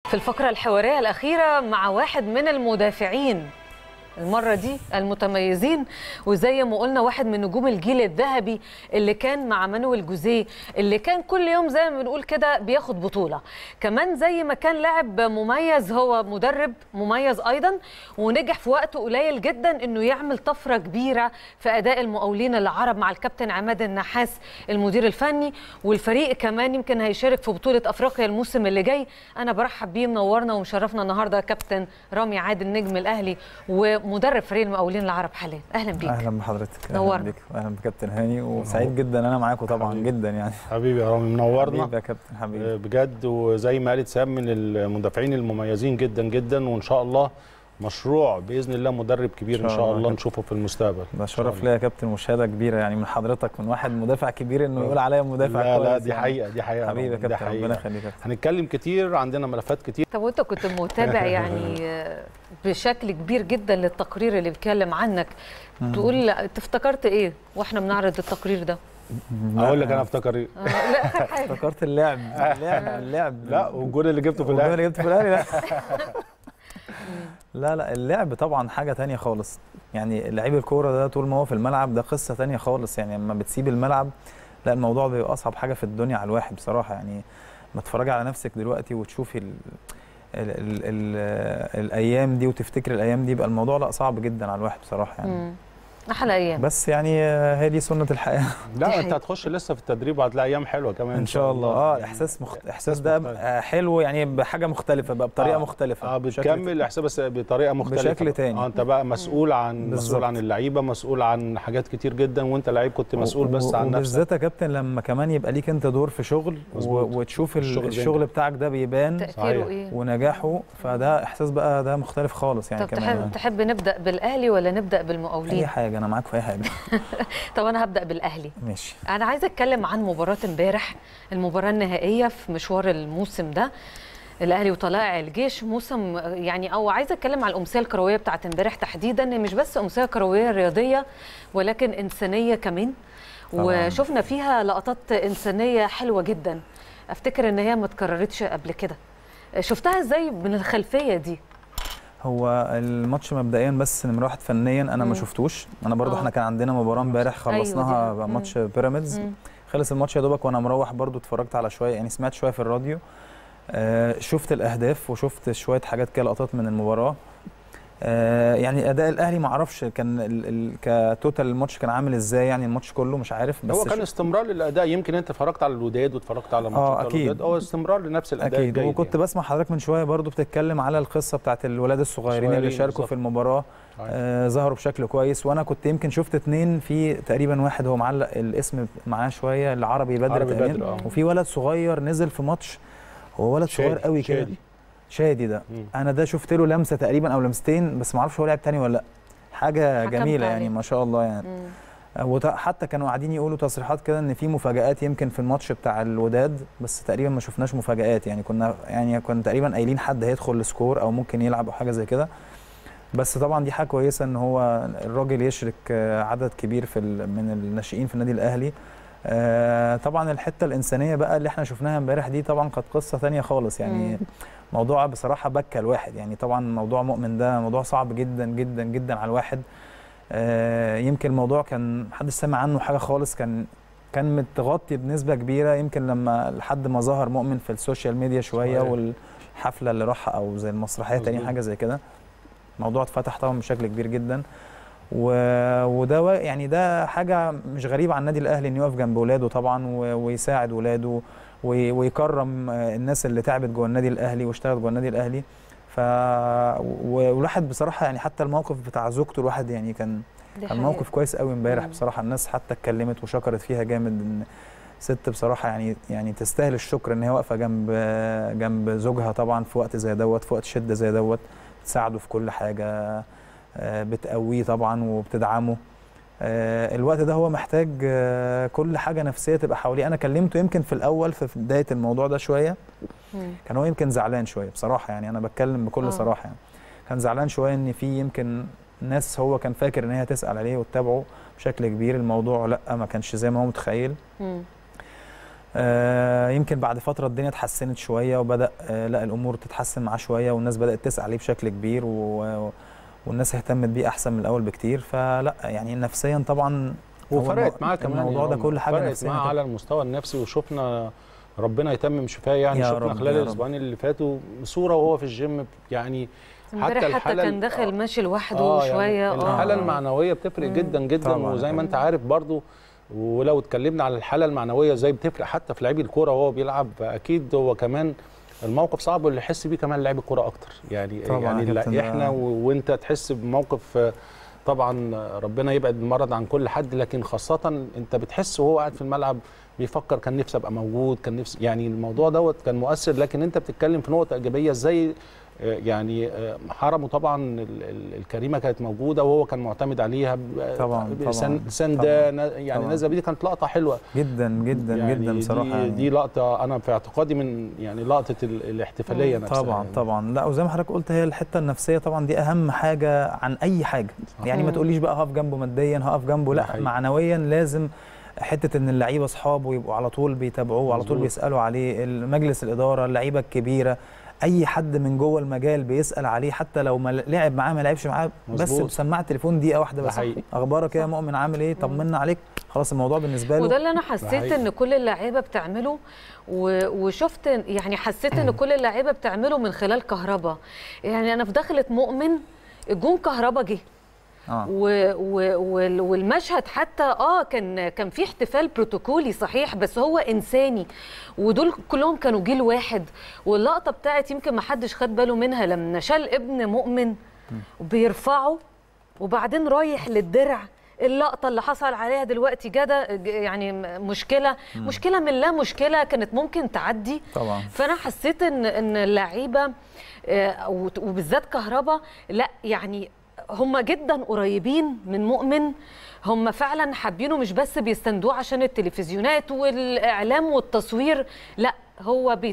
في الفقرة الحوارية الأخيرة مع واحد من المدافعين المرة دي المتميزين وزي ما قلنا واحد من نجوم الجيل الذهبي اللي كان مع مانويل جوزيه اللي كان كل يوم زي ما بنقول كده بياخد بطولة كمان زي ما كان لاعب مميز هو مدرب مميز أيضا ونجح في وقت قليل جدا إنه يعمل طفرة كبيرة في أداء المقاولين العرب مع الكابتن عماد النحاس المدير الفني والفريق كمان يمكن هيشارك في بطولة أفريقيا الموسم اللي جاي أنا برحب بيه منورنا ومشرفنا النهاردة كابتن رامي عادل نجم الأهلي و مدرب فريق المقاولين العرب حاليا اهلا بيك اهلا بحضرتك نورنا. اهلا بيك اهلا بكابتن هاني وسعيد جدا انا معاكم طبعا حبيبي. جدا يعني حبيبي يا رامي منورنا حبيبي يا كابتن حبيبي آه، بجد وزي ما قالت سام من المدافعين المميزين جدا جدا وان شاء الله مشروع باذن الله مدرب كبير إن ان شاء شاء الله الله كابتن. نشوفه في المستقبل ده إن شاء شرف الله. ليا يا كابتن وشهاده كبيره يعني من حضرتك من واحد مدافع كبير انه يقول عليا مدافع لا لا كويس دي يعني. حقيقه دي حقيقه حبيبي يا رامي، دي كابتن ربنا حقيقه يخليك يا كابتن هنتكلم كتير عندنا ملفات كتير طب وانت كنت متابع يعني آه، بشكل كبير جدا للتقرير اللي بيتكلم عنك تقول افتكرت ايه واحنا بنعرض التقرير ده اقول لك انا افتكر ايه آه، لا اخر حاجه افتكرت اللعب اللعب اللعب لا والجول اللي جبته في والجول الاهلي اللي جبته في الاهلي لا لا لا اللعب طبعا حاجه تانية خالص يعني لعيب الكوره ده طول ما هو في الملعب ده قصه تانية خالص يعني لما بتسيب الملعب لا الموضوع بيبقى اصعب حاجه في الدنيا على الواحد بصراحه يعني ما تتفرجي على نفسك دلوقتي وتشوفي ال ال ال ال الايام دي وتفتكري الايام دي يبقى الموضوع لا صعب جدا على الواحد بصراحه يعني مم. احلى ايام بس يعني آه، هي دي سنه الحياه لا دي انت حقيقة. هتخش لسه في التدريب وهتلاقي ايام حلوه كمان ان شاء الله اه يعني احساس مخت... احساس إحساس ده مختلف. آه، حلو يعني بحاجه مختلفه بقى بطريقه آه. مختلفه اه بشكل بتكمل احساس بس بطريقه مختلفه بشكل بقى. تاني. اه انت بقى مسؤول عن بالظبط. مسؤول عن اللعيبه مسؤول عن حاجات كتير جدا وانت لعيب كنت مسؤول و- بس و- عن نفسك وبالذات يا كابتن لما كمان يبقى ليك انت دور في شغل و- مظبوط. وتشوف ال- الشغل الشغل, بينجح. بتاعك ده بيبان تاثيره صحيح. ايه ونجاحه فده احساس بقى ده مختلف خالص يعني طب كمان تحب تحب نبدا بالاهلي ولا نبدا اي بالمقاولين حاجه انا معاك في اي حاجه طب انا هبدا بالاهلي ماشي انا عايزه اتكلم عن مباراه امبارح المباراه النهائيه في مشوار الموسم ده الاهلي وطلائع الجيش موسم يعني او عايزه اتكلم على الامسيه الكرويه بتاعت امبارح تحديدا مش بس امسيه كرويه رياضيه ولكن انسانيه كمان طبعاً. وشفنا فيها لقطات انسانيه حلوه جدا افتكر ان هي ما اتكررتش قبل كده شفتها ازاي من الخلفيه دي هو الماتش مبدئيا بس نمره واحد فنيا انا مم. ما شفتوش انا برضو آه. احنا كان عندنا مباراه امبارح أيوة خلصناها دي. بقى مم. ماتش بيراميدز مم. خلص الماتش يا دوبك وانا مروح برضو اتفرجت على شويه يعني سمعت شويه في الراديو آه شفت الاهداف وشفت شويه حاجات كده لقطات من المباراه آه يعني اداء الاهلي ما اعرفش كان ال- ال- كتوتال الماتش كان عامل ازاي يعني الماتش كله مش عارف بس هو كان شو- استمرار للاداء يمكن انت اتفرجت على الوداد واتفرجت على ماتشات آه، أكيد. الوداد هو استمرار لنفس الاداء اكيد الجيد وكنت يعني. بسمع حضرتك من شويه برضو بتتكلم على القصه بتاعت الولاد الصغيرين اللي صغيرين شاركوا بالظبط. في المباراه صحيح. آه ظهروا بشكل كويس وانا كنت يمكن شفت اتنين في تقريبا واحد هو معلق الاسم معاه شويه العربي بدر عربي تقريبا بدر، آه. وفي ولد صغير نزل في ماتش هو ولد صغير شادي، قوي كده شادي. شادي ده مم. انا ده شفت له لمسه تقريبا او لمستين بس ما اعرفش هو لعب تاني ولا لا حاجه حكمت جميله عليه. يعني ما شاء الله يعني مم. وحتى كانوا قاعدين يقولوا تصريحات كده ان في مفاجآت يمكن في الماتش بتاع الوداد بس تقريبا ما شفناش مفاجآت يعني كنا يعني كنا تقريبا قايلين حد هيدخل السكور او ممكن يلعب او حاجه زي كده بس طبعا دي حاجه كويسه ان هو الراجل يشرك آه، عدد كبير في ال- من الناشئين في النادي الاهلي آه، طبعا الحته الانسانيه بقى اللي احنا شفناها امبارح دي طبعا كانت قصه ثانيه خالص يعني مم. موضوع بصراحه بكى الواحد يعني طبعا موضوع مؤمن ده موضوع صعب جدا جدا جدا على الواحد آه، يمكن الموضوع كان محدش سمع عنه حاجه خالص كان كان متغطي بنسبه كبيره يمكن لما لحد ما ظهر مؤمن في السوشيال ميديا شويه صحيح. والحفله اللي راحها او زي المسرحيه تاني مظبوط. حاجه زي كده الموضوع اتفتح طبعا بشكل كبير جدا و... وده و- يعني ده حاجه مش غريبه عن النادي الاهلي انه يقف جنب ولاده طبعا و... ويساعد ولاده وي... ويكرم آه، الناس اللي تعبت جوه النادي الاهلي واشتغلت جوه النادي الاهلي ف و- والواحد بصراحه يعني حتى الموقف بتاع زوجته الواحد يعني كان دي كان حقيقة. موقف كويس قوي امبارح مم. بصراحه الناس حتى اتكلمت وشكرت فيها جامد ان ست بصراحه يعني يعني تستاهل الشكر ان هي واقفه جنب جنب زوجها طبعا في وقت زي دوت في وقت شده زي دوت تساعده في كل حاجه آه، بتقويه طبعا وبتدعمه آه، الوقت ده هو محتاج آه، كل حاجه نفسيه تبقى حواليه انا كلمته يمكن في الاول في بدايه الموضوع ده شويه مم. كان هو يمكن زعلان شويه بصراحه يعني انا بتكلم بكل آه. صراحه يعني كان زعلان شويه ان في يمكن ناس هو كان فاكر ان هي تسال عليه وتتابعه بشكل كبير الموضوع لا ما كانش زي ما هو متخيل مم. آه، يمكن بعد فتره الدنيا اتحسنت شويه وبدا آه، لا الامور تتحسن معاه شويه والناس بدات تسعى عليه بشكل كبير و والناس اهتمت بيه احسن من الاول بكتير فلا يعني نفسيا طبعا هو وفرقت المو- معاه كمان الموضوع يا ده عمر. كل حاجه فرقت نفسيا معاه هتبقى- على المستوى النفسي وشفنا ربنا يتمم شفاه يعني يا شفنا رب، خلال يا رب. الاسبوعين اللي فاتوا صوره وهو في الجيم يعني امبارح حتى, الحالة كان ال- داخل آه. ماشي لوحده آه شويه يعني الحاله آه. المعنويه بتفرق مم. جدا جدا طبعاً. وزي ما انت عارف برضو ولو اتكلمنا على الحاله المعنويه ازاي بتفرق حتى في لعيب الكوره وهو بيلعب اكيد هو كمان الموقف صعب واللي يحس بيه كمان لعيب الكوره اكتر يعني طبعاً يعني يا كابتن، لا ده- احنا و- وانت تحس بموقف آه، طبعا ربنا يبعد المرض عن كل حد لكن خاصه انت بتحس وهو قاعد في الملعب بيفكر كان نفسي ابقى موجود كان نفسي يعني الموضوع دوت كان مؤثر لكن انت بتتكلم في نقطه ايجابيه ازاي آه، يعني آه، حرمه طبعا ال- ال- الكريمه كانت موجوده وهو كان معتمد عليها ب- طبعاً، ب- طبعاً، سن- سنده نا- يعني طبعاً. نازله دي كانت لقطه حلوه جدا جدا يعني جدا بصراحه دي, يعني. دي لقطه انا في اعتقادي من يعني لقطه ال- الاحتفاليه مم. نفسها طبعا يعني. طبعا لا وزي ما حضرتك قلت هي الحته النفسيه طبعا دي اهم حاجه عن اي حاجه يعني ما مم. تقوليش بقى هقف جنبه ماديا هقف جنبه ده لا حقيقي. معنويا لازم حته ان اللعيبه اصحابه يبقوا على طول بيتابعوه وعلى طول مظبوط. بيسالوا عليه مجلس الاداره اللعيبه الكبيره اي حد من جوه المجال بيسال عليه حتى لو ما لعب معاه ما لعبش معاه بس مظبوط. بسماعه التليفون دقيقه واحده ده بس حقيقي. اخبارك إيه يا مؤمن عامل ايه طمنا عليك خلاص الموضوع بالنسبه له وده اللي انا حسيت حقيقي. ان كل اللعيبه بتعمله و- وشفت يعني حسيت ان كل اللعيبه بتعمله من خلال كهربا يعني انا في دخلة مؤمن الجون كهربا جه اه و و وال- والمشهد حتى اه كان كان في احتفال بروتوكولي صحيح بس هو انساني ودول كلهم كانوا جيل واحد واللقطه بتاعت يمكن ما حدش خد باله منها لما شال ابن مؤمن بيرفعه وبعدين رايح للدرع اللقطه اللي حصل عليها دلوقتي جدا يعني مشكله مشكله من لا مشكله كانت ممكن تعدي طبعا فانا حسيت ان ان اللعيبه آه، وت- وبالذات كهربا لا يعني هم جدا قريبين من مؤمن هم فعلا حابينه مش بس بيستندوه عشان التلفزيونات والاعلام والتصوير لا هو بي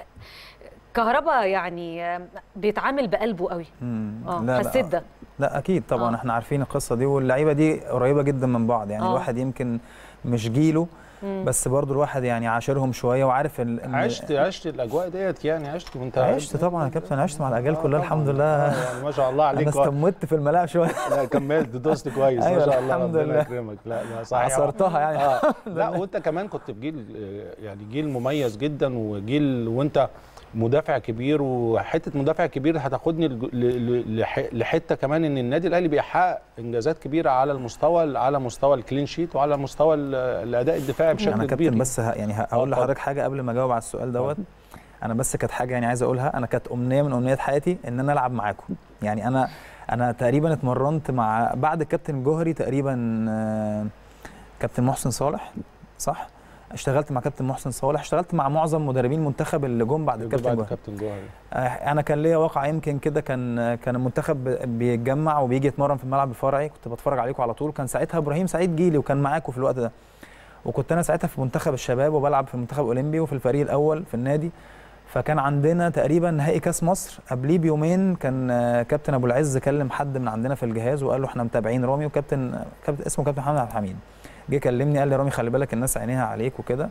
كهربا يعني آه، بيتعامل بقلبه قوي مم. اه لا، لا. حسيت ده لا اكيد طبعا آه. احنا عارفين القصه دي واللعيبه دي قريبه جدا من بعض يعني آه. الواحد يمكن مش جيله مم. بس برضو الواحد يعني عاشرهم شويه وعارف ال- إن- عشت عشت الاجواء ديت يعني عشت وانت عشت طبعا يا كابتن عشت مع الاجيال آه كلها طبعاً. الحمد آه لله يعني ما شاء الله انا عليك استمت في الملاعب شويه لا كملت دوست كويس أيوة، ما شاء الله الحمد ربنا لله. يكرمك لا لا صحيح عصرتها يعني اه لا وانت كمان كنت في جيل آه، يعني جيل مميز جدا وجيل وانت مدافع كبير وحته مدافع كبير هتاخدني لج- ل- ل- لح- لحته كمان ان النادي الاهلي بيحقق انجازات كبيره على المستوى على مستوى الكلين شيت وعلى مستوى ال- الاداء الدفاعي بشكل انا كبير كابتن بس ه- يعني ه- هقول اتفضل. لحضرتك حاجه قبل ما اجاوب على السؤال دوت انا بس كانت حاجه يعني عايز اقولها انا كانت امنيه من امنيات حياتي ان انا العب معاكم يعني انا انا تقريبا اتمرنت مع بعد الكابتن جوهري تقريبا آه، كابتن محسن صالح صح اشتغلت مع كابتن محسن صالح اشتغلت مع معظم مدربين المنتخب اللي جم بعد الكابتن بعد جوهري كابتن جوهري آه، انا كان ليا واقع يمكن كده كان كان المنتخب ب- بيتجمع وبيجي يتمرن في الملعب الفرعي كنت بتفرج عليكم على طول كان ساعتها ابراهيم سعيد جيلي وكان معاكم في الوقت ده وكنت انا ساعتها في منتخب الشباب وبلعب في المنتخب الاولمبي وفي الفريق الاول في النادي فكان عندنا تقريبا نهائي كاس مصر قبليه بيومين كان آه، كابتن ابو العز كلم حد من عندنا في الجهاز وقال له احنا متابعين رامي وكابتن كابتن اسمه كابتن محمد عبد الحميد جه كلمني قال لي رامي خلي بالك الناس عينيها عليك وكده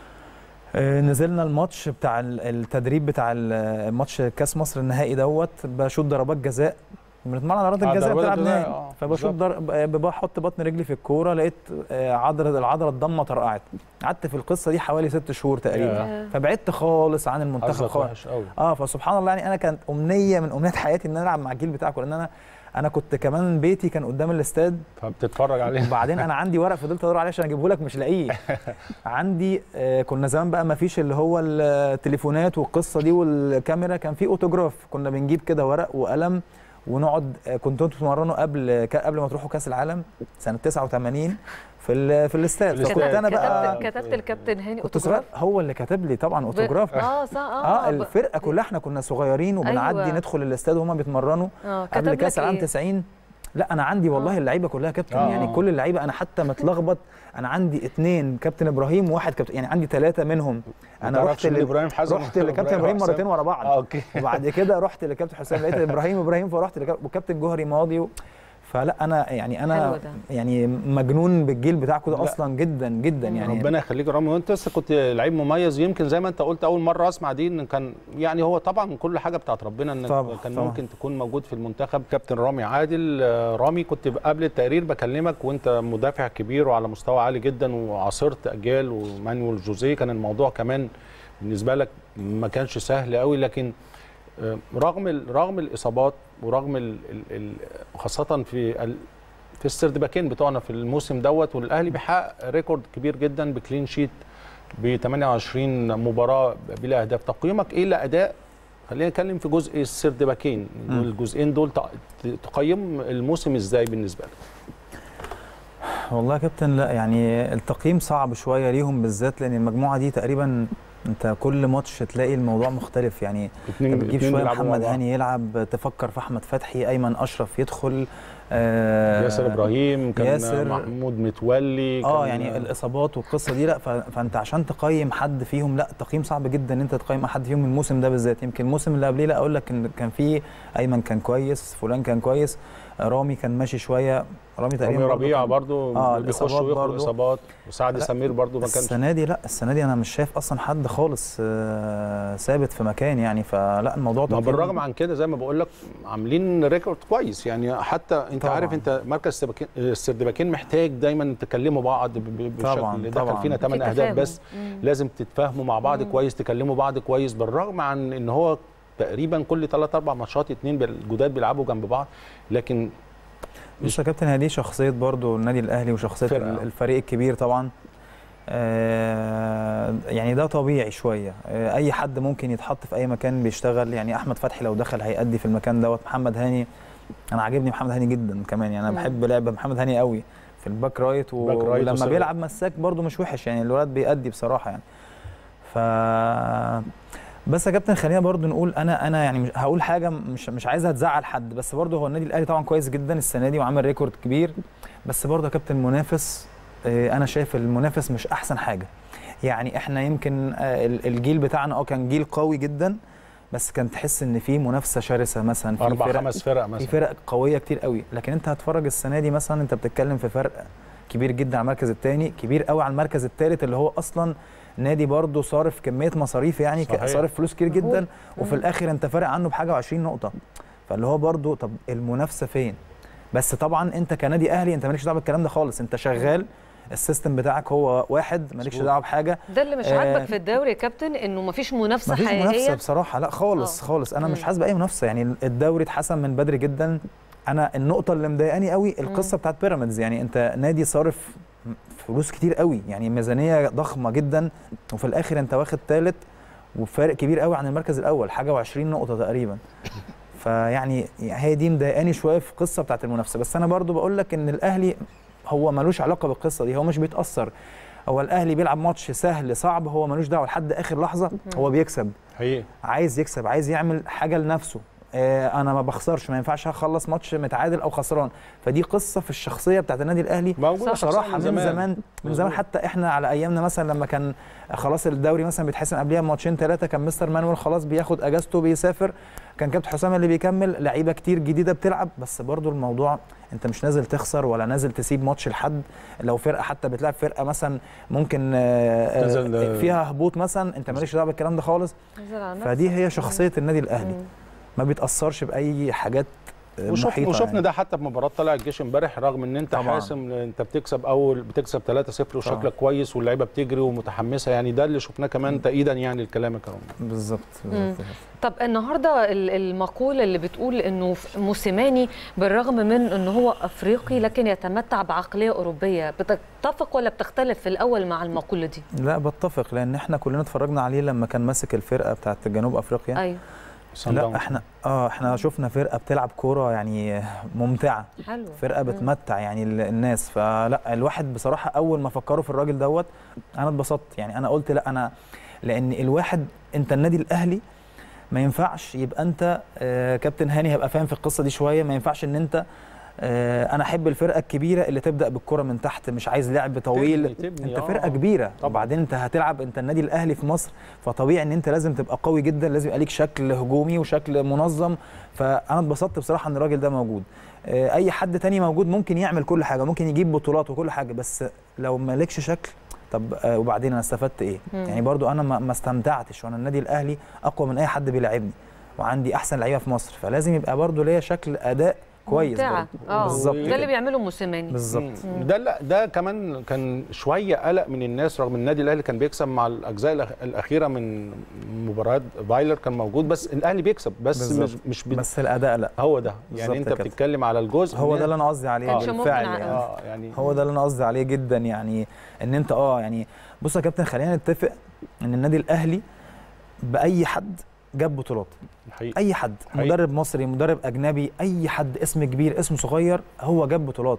آه، نزلنا الماتش بتاع ال- التدريب بتاع ال- ماتش كاس مصر النهائي دوت بشوط ضربات جزاء بنتمرن على ضربات آه، الجزاء ضربات بتلعب الجزاء، نهائي آه، فبشوط بالظبط. ضرب بحط بطن رجلي في الكوره لقيت آه، عضله العضله الضمه طرقعت قعدت في القصه دي حوالي ست شهور تقريبا ياه. فبعدت خالص عن المنتخب حظك خالص وحش قوي اه فسبحان الله يعني انا كانت امنيه من امنيات حياتي ان انا العب مع الجيل بتاعكم لان انا انا كنت كمان بيتي كان قدام الاستاد فبتتفرج عليه وبعدين انا عندي ورق فضلت ادور عليه عشان اجيبه لك مش لاقيه عندي آه كنا زمان بقى ما فيش اللي هو التليفونات والقصه دي والكاميرا كان في اوتوجراف كنا بنجيب كده ورق وقلم ونقعد آه كنتوا انتوا تتمرنوا قبل ك- قبل ما تروحوا كاس العالم سنه 89 في ال- في الاستاد في فكنت الاستاد. انا بقى كتبت كتبت الكابتن هاني كنت صغير أوتوجراف؟ هو اللي كاتب لي طبعا اوتوجراف اه صح اه اه الفرقه كلها احنا كنا صغيرين وبنعدي أيوة. ندخل الاستاد وهما بيتمرنوا اه قبل كتب كاس لك العالم إيه؟ 90 لا انا عندي والله آه. اللعيبه كلها كابتن آه. يعني كل اللعيبه انا حتى متلخبط انا عندي اثنين كابتن ابراهيم وواحد كابتن يعني عندي ثلاثه منهم انا رحت ل ل... ابراهيم حسن رحت لكابتن ابراهيم حسام. مرتين ورا بعض اه اوكي وبعد كده رحت لكابتن حسام لقيت ابراهيم ابراهيم فرحت لكابتن وكابتن جوهري ماضي و... فلا انا يعني حلو انا ده. يعني مجنون بالجيل بتاعكم ده لا. اصلا جدا جدا مم. يعني ربنا يخليك يا رامي وانت لسه كنت لعيب مميز يمكن زي ما انت قلت اول مره اسمع دي ان كان يعني هو طبعا كل حاجه بتاعت ربنا ان طبعا، كان طبعا. ممكن تكون موجود في المنتخب كابتن رامي عادل آه، رامي كنت قبل التقرير بكلمك وانت مدافع كبير وعلى مستوى عالي جدا وعاصرت اجيال ومانويل جوزيه كان الموضوع كمان بالنسبه لك ما كانش سهل قوي لكن آه، رغم ال- رغم الاصابات ورغم ال ال ال خاصه في ال في السردباكين بتوعنا في الموسم دوت والاهلي بيحقق ريكورد كبير جدا بكلين شيت ب 28 مباراه بلا اهداف تقييمك ايه لاداء خلينا نتكلم في جزء السردباكين مم. والجزئين دول تق- تقيم الموسم ازاي بالنسبه لك والله يا كابتن لا يعني التقييم صعب شويه ليهم بالذات لان المجموعه دي تقريبا انت كل ماتش تلاقي الموضوع مختلف يعني اتنين انت بتجيب اتنين شويه بيلعبوا مع محمد بعض. هاني يلعب تفكر في احمد فتحي ايمن اشرف يدخل آه ياسر ابراهيم كان ياسر- محمود متولي اه كان- يعني الاصابات والقصه دي لا ف- فانت عشان تقيم حد فيهم لا تقييم صعب جدا ان انت تقيم حد فيهم الموسم ده بالذات يمكن الموسم اللي قبليه لا اقول لك ان كان في ايمن كان كويس فلان كان كويس آه، رامي كان ماشي شويه رامي تقريبا رامي برضه ربيعه كان- برضو آه، بيخش الإصابات ويخرج برضو. اصابات وسعد لا، سمير برضو ما كانش السنه دي لا السنه دي انا مش شايف اصلا حد خالص آه، ثابت في مكان يعني فلا الموضوع ما تقييم- بالرغم عن كده زي ما بقول لك عاملين ريكورد كويس يعني حتى انت طبعاً. عارف انت مركز السباكين- السردباكين محتاج دايما تكلموا بعض ب- ب- بشكل طبعاً، اللي دخل طبعاً. فينا في 8 اهداف تفاهم. بس مم. لازم تتفاهموا مع بعض مم. كويس تكلموا بعض كويس بالرغم عن ان هو تقريبا كل 3 4 ماتشات اتنين بال- جداد بيلعبوا جنب بعض لكن بص يا كابتن هي دي شخصيه برضو النادي الاهلي وشخصيه فرقة. ال- الفريق الكبير طبعا آه، يعني ده طبيعي شويه آه، اي حد ممكن يتحط في اي مكان بيشتغل يعني احمد فتحي لو دخل هيأدي في المكان دوت محمد هاني انا عاجبني محمد هاني جدا كمان يعني انا مم. بحب لعب محمد هاني قوي في الباك رايت و- باك رايت ولما وسيرف. بيلعب مساك برضو مش وحش يعني الولد بيأدي بصراحه يعني ف بس يا كابتن خلينا برضو نقول انا انا يعني مش- هقول حاجه مش مش عايزها تزعل حد بس برضو هو النادي الاهلي طبعا كويس جدا السنه دي وعامل ريكورد كبير بس برضو يا كابتن منافس آه، انا شايف المنافس مش احسن حاجه يعني احنا يمكن آه، ال- الجيل بتاعنا اه كان جيل قوي جدا بس كان تحس ان في منافسه شرسه مثلا في اربع فرق خمس فرق في مثلا فرق قويه كتير قوي لكن انت هتفرج السنه دي مثلا انت بتتكلم في فرق كبير جدا على المركز الثاني كبير قوي على المركز الثالث اللي هو اصلا نادي برضه صارف كميه مصاريف يعني ك- صحيح. صارف فلوس كتير جدا مظبوط. وفي مم. الاخر انت فارق عنه بحاجه و20 نقطه فاللي هو برضه طب المنافسه فين بس طبعا انت كنادي اهلي انت مالكش دعوه بالكلام ده خالص انت شغال السيستم بتاعك هو واحد مالكش مظبوط. دعوه بحاجه ده اللي مش آه، عاجبك في الدوري يا كابتن انه مفيش منافسه مفيش حقيقيه منافسه بصراحه لا خالص آه. خالص انا مش مم. حاسس باي منافسه يعني الدوري اتحسن من بدري جدا انا النقطه اللي مضايقاني قوي القصه بتاعت بيراميدز يعني انت نادي صارف فلوس كتير قوي يعني ميزانيه ضخمه جدا وفي الاخر انت واخد ثالث وفارق كبير قوي عن المركز الاول حاجه و20 نقطه تقريبا فيعني هي دي مضايقاني شويه في القصه بتاعت المنافسه بس انا برضو بقول لك ان الاهلي هو ملوش علاقه بالقصه دي هو مش بيتاثر هو الاهلي بيلعب ماتش سهل صعب هو ملوش دعوه لحد اخر لحظه هو بيكسب حقيقي عايز يكسب عايز يعمل حاجه لنفسه آه انا ما بخسرش ما ينفعش اخلص ماتش متعادل او خسران فدي قصه في الشخصيه بتاعت النادي الاهلي موجوده صح. بصراحه من زمان من زمان مظبوط. حتى احنا على ايامنا مثلا لما كان خلاص الدوري مثلا بيتحسن قبلها بماتشين ثلاثه كان مستر مانويل خلاص بياخد اجازته بيسافر كان كابتن حسام اللي بيكمل لعيبه كتير جديده بتلعب بس برضو الموضوع انت مش نازل تخسر ولا نازل تسيب ماتش لحد لو فرقه حتى بتلعب فرقه مثلا ممكن آه، آه، تنزل، آه، فيها هبوط مثلا انت مالكش دعوه بالكلام ده خالص نزل على نفسك. فدي هي شخصيه النادي الاهلي مم. ما بيتاثرش باي حاجات آه، وشوف محيطة وشفنا يعني. ده حتى في مباراه طلع الجيش امبارح رغم ان انت طبعاً. حاسم انت بتكسب اول بتكسب 3-0 وشكلك طبعاً. كويس واللعيبه بتجري ومتحمسه يعني ده اللي شفناه كمان تأييدا يعني لكلامك يا رامي بالظبط مم. بالظبط. طب النهارده ال- المقوله اللي بتقول انه ف- موسيماني بالرغم من انه هو افريقي لكن يتمتع بعقليه اوروبيه بتتفق ولا بتختلف في الاول مع المقوله دي لا بتفق لان احنا كلنا اتفرجنا عليه لما كان ماسك الفرقه بتاعت جنوب افريقيا ايوه صن لا داونز. احنا اه احنا شفنا فرقه بتلعب كوره يعني ممتعه حلو فرقه مم. بتمتع يعني ال- الناس فلا الواحد بصراحه اول ما فكروا في الراجل دوت انا اتبسطت يعني انا قلت لا انا لان الواحد انت النادي الاهلي ما ينفعش يبقى انت آه كابتن هاني هيبقى فاهم في القصه دي شويه ما ينفعش ان انت آه، انا احب الفرقه الكبيره اللي تبدا بالكره من تحت مش عايز لعب طويل تبني- تبني، انت آه. فرقه كبيره طبعاً. وبعدين انت هتلعب انت النادي الاهلي في مصر فطبيعي ان انت لازم تبقى قوي جدا لازم يبقى ليك شكل هجومي وشكل منظم فانا اتبسطت بصراحه ان الراجل ده موجود آه، اي حد تاني موجود ممكن يعمل كل حاجه ممكن يجيب بطولات وكل حاجه بس لو مالكش شكل طب آه، وبعدين انا استفدت ايه مم. يعني برضو انا ما ما استمتعتش وانا النادي الاهلي اقوى من اي حد بيلاعبني وعندي احسن لعيبه في مصر فلازم يبقى برضو ليا شكل اداء كويس ممتعة. برضو. اه بالظبط ده اللي كده. بيعمله موسيماني بالظبط مم. ده لا ده كمان كان شويه قلق من الناس رغم النادي الاهلي كان بيكسب مع الاجزاء الأخ- الاخيره من مباريات فايلر كان موجود بس الاهلي بيكسب بس بالظبط. مش مش بي... بس الاداء لا هو ده يعني بالظبط انت كده. بتتكلم على الجزء هو إن- ده اللي انا قصدي عليه كانش ممكن بالفعل ع- يعني اه يعني هو ده اللي انا قصدي عليه جدا يعني ان انت اه يعني بص يا كابتن خلينا نتفق ان النادي الاهلي باي حد جاب بطولات الحقيقه اي حد حقيقي. مدرب مصري مدرب اجنبي اي حد اسم كبير اسم صغير هو جاب بطولات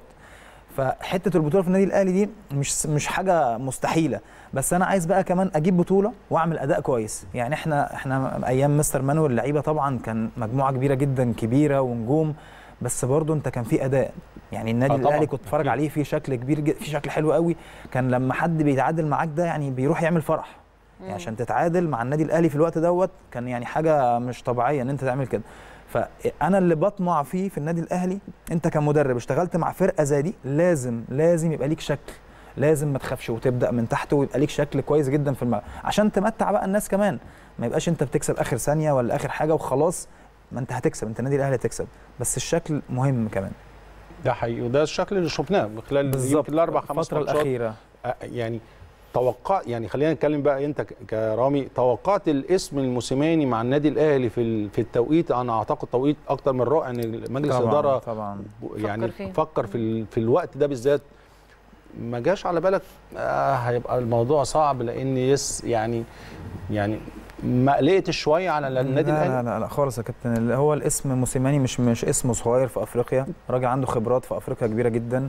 فحته البطوله في النادي الاهلي دي مش مش حاجه مستحيله بس انا عايز بقى كمان اجيب بطوله واعمل اداء كويس يعني احنا احنا ايام مستر مانويل اللعيبه طبعا كان مجموعه كبيره جدا كبيره ونجوم بس برضه انت كان في اداء يعني النادي آه طبعاً، الاهلي كنت اتفرج أكيد. عليه في شكل كبير جد في شكل حلو قوي كان لما حد بيتعادل معاك ده يعني بيروح يعمل فرح يعني عشان تتعادل مع النادي الاهلي في الوقت دوت كان يعني حاجه مش طبيعيه ان انت تعمل كده فانا اللي بطمع فيه في النادي الاهلي انت كمدرب اشتغلت مع فرقه زي دي لازم لازم يبقى ليك شكل لازم ما تخافش وتبدا من تحت ويبقى ليك شكل كويس جدا في الملعب عشان تمتع بقى الناس كمان ما يبقاش انت بتكسب اخر ثانيه ولا اخر حاجه وخلاص ما انت هتكسب انت النادي الاهلي هتكسب بس الشكل مهم كمان ده حقيقي وده الشكل اللي شفناه من خلال بالظبط يمكن الاربع خمس الفتره ماتشات الاخيره آه، يعني توقع يعني خلينا نتكلم بقى انت ك- كرامي توقعت الاسم الموسيماني مع النادي الاهلي في ال- في التوقيت انا اعتقد توقيت اكتر من رائع ان مجلس طبعا الاداره طبعا يعني فيه. فكر في ال- في الوقت ده بالذات ما جاش على بالك آه هيبقى الموضوع صعب لان يس يعني يعني ما قلقتش شويه على النادي لا الاهلي لا لا, لا خالص يا كابتن اللي هو الاسم موسيماني مش مش اسمه صغير في افريقيا راجل عنده خبرات في افريقيا كبيره جدا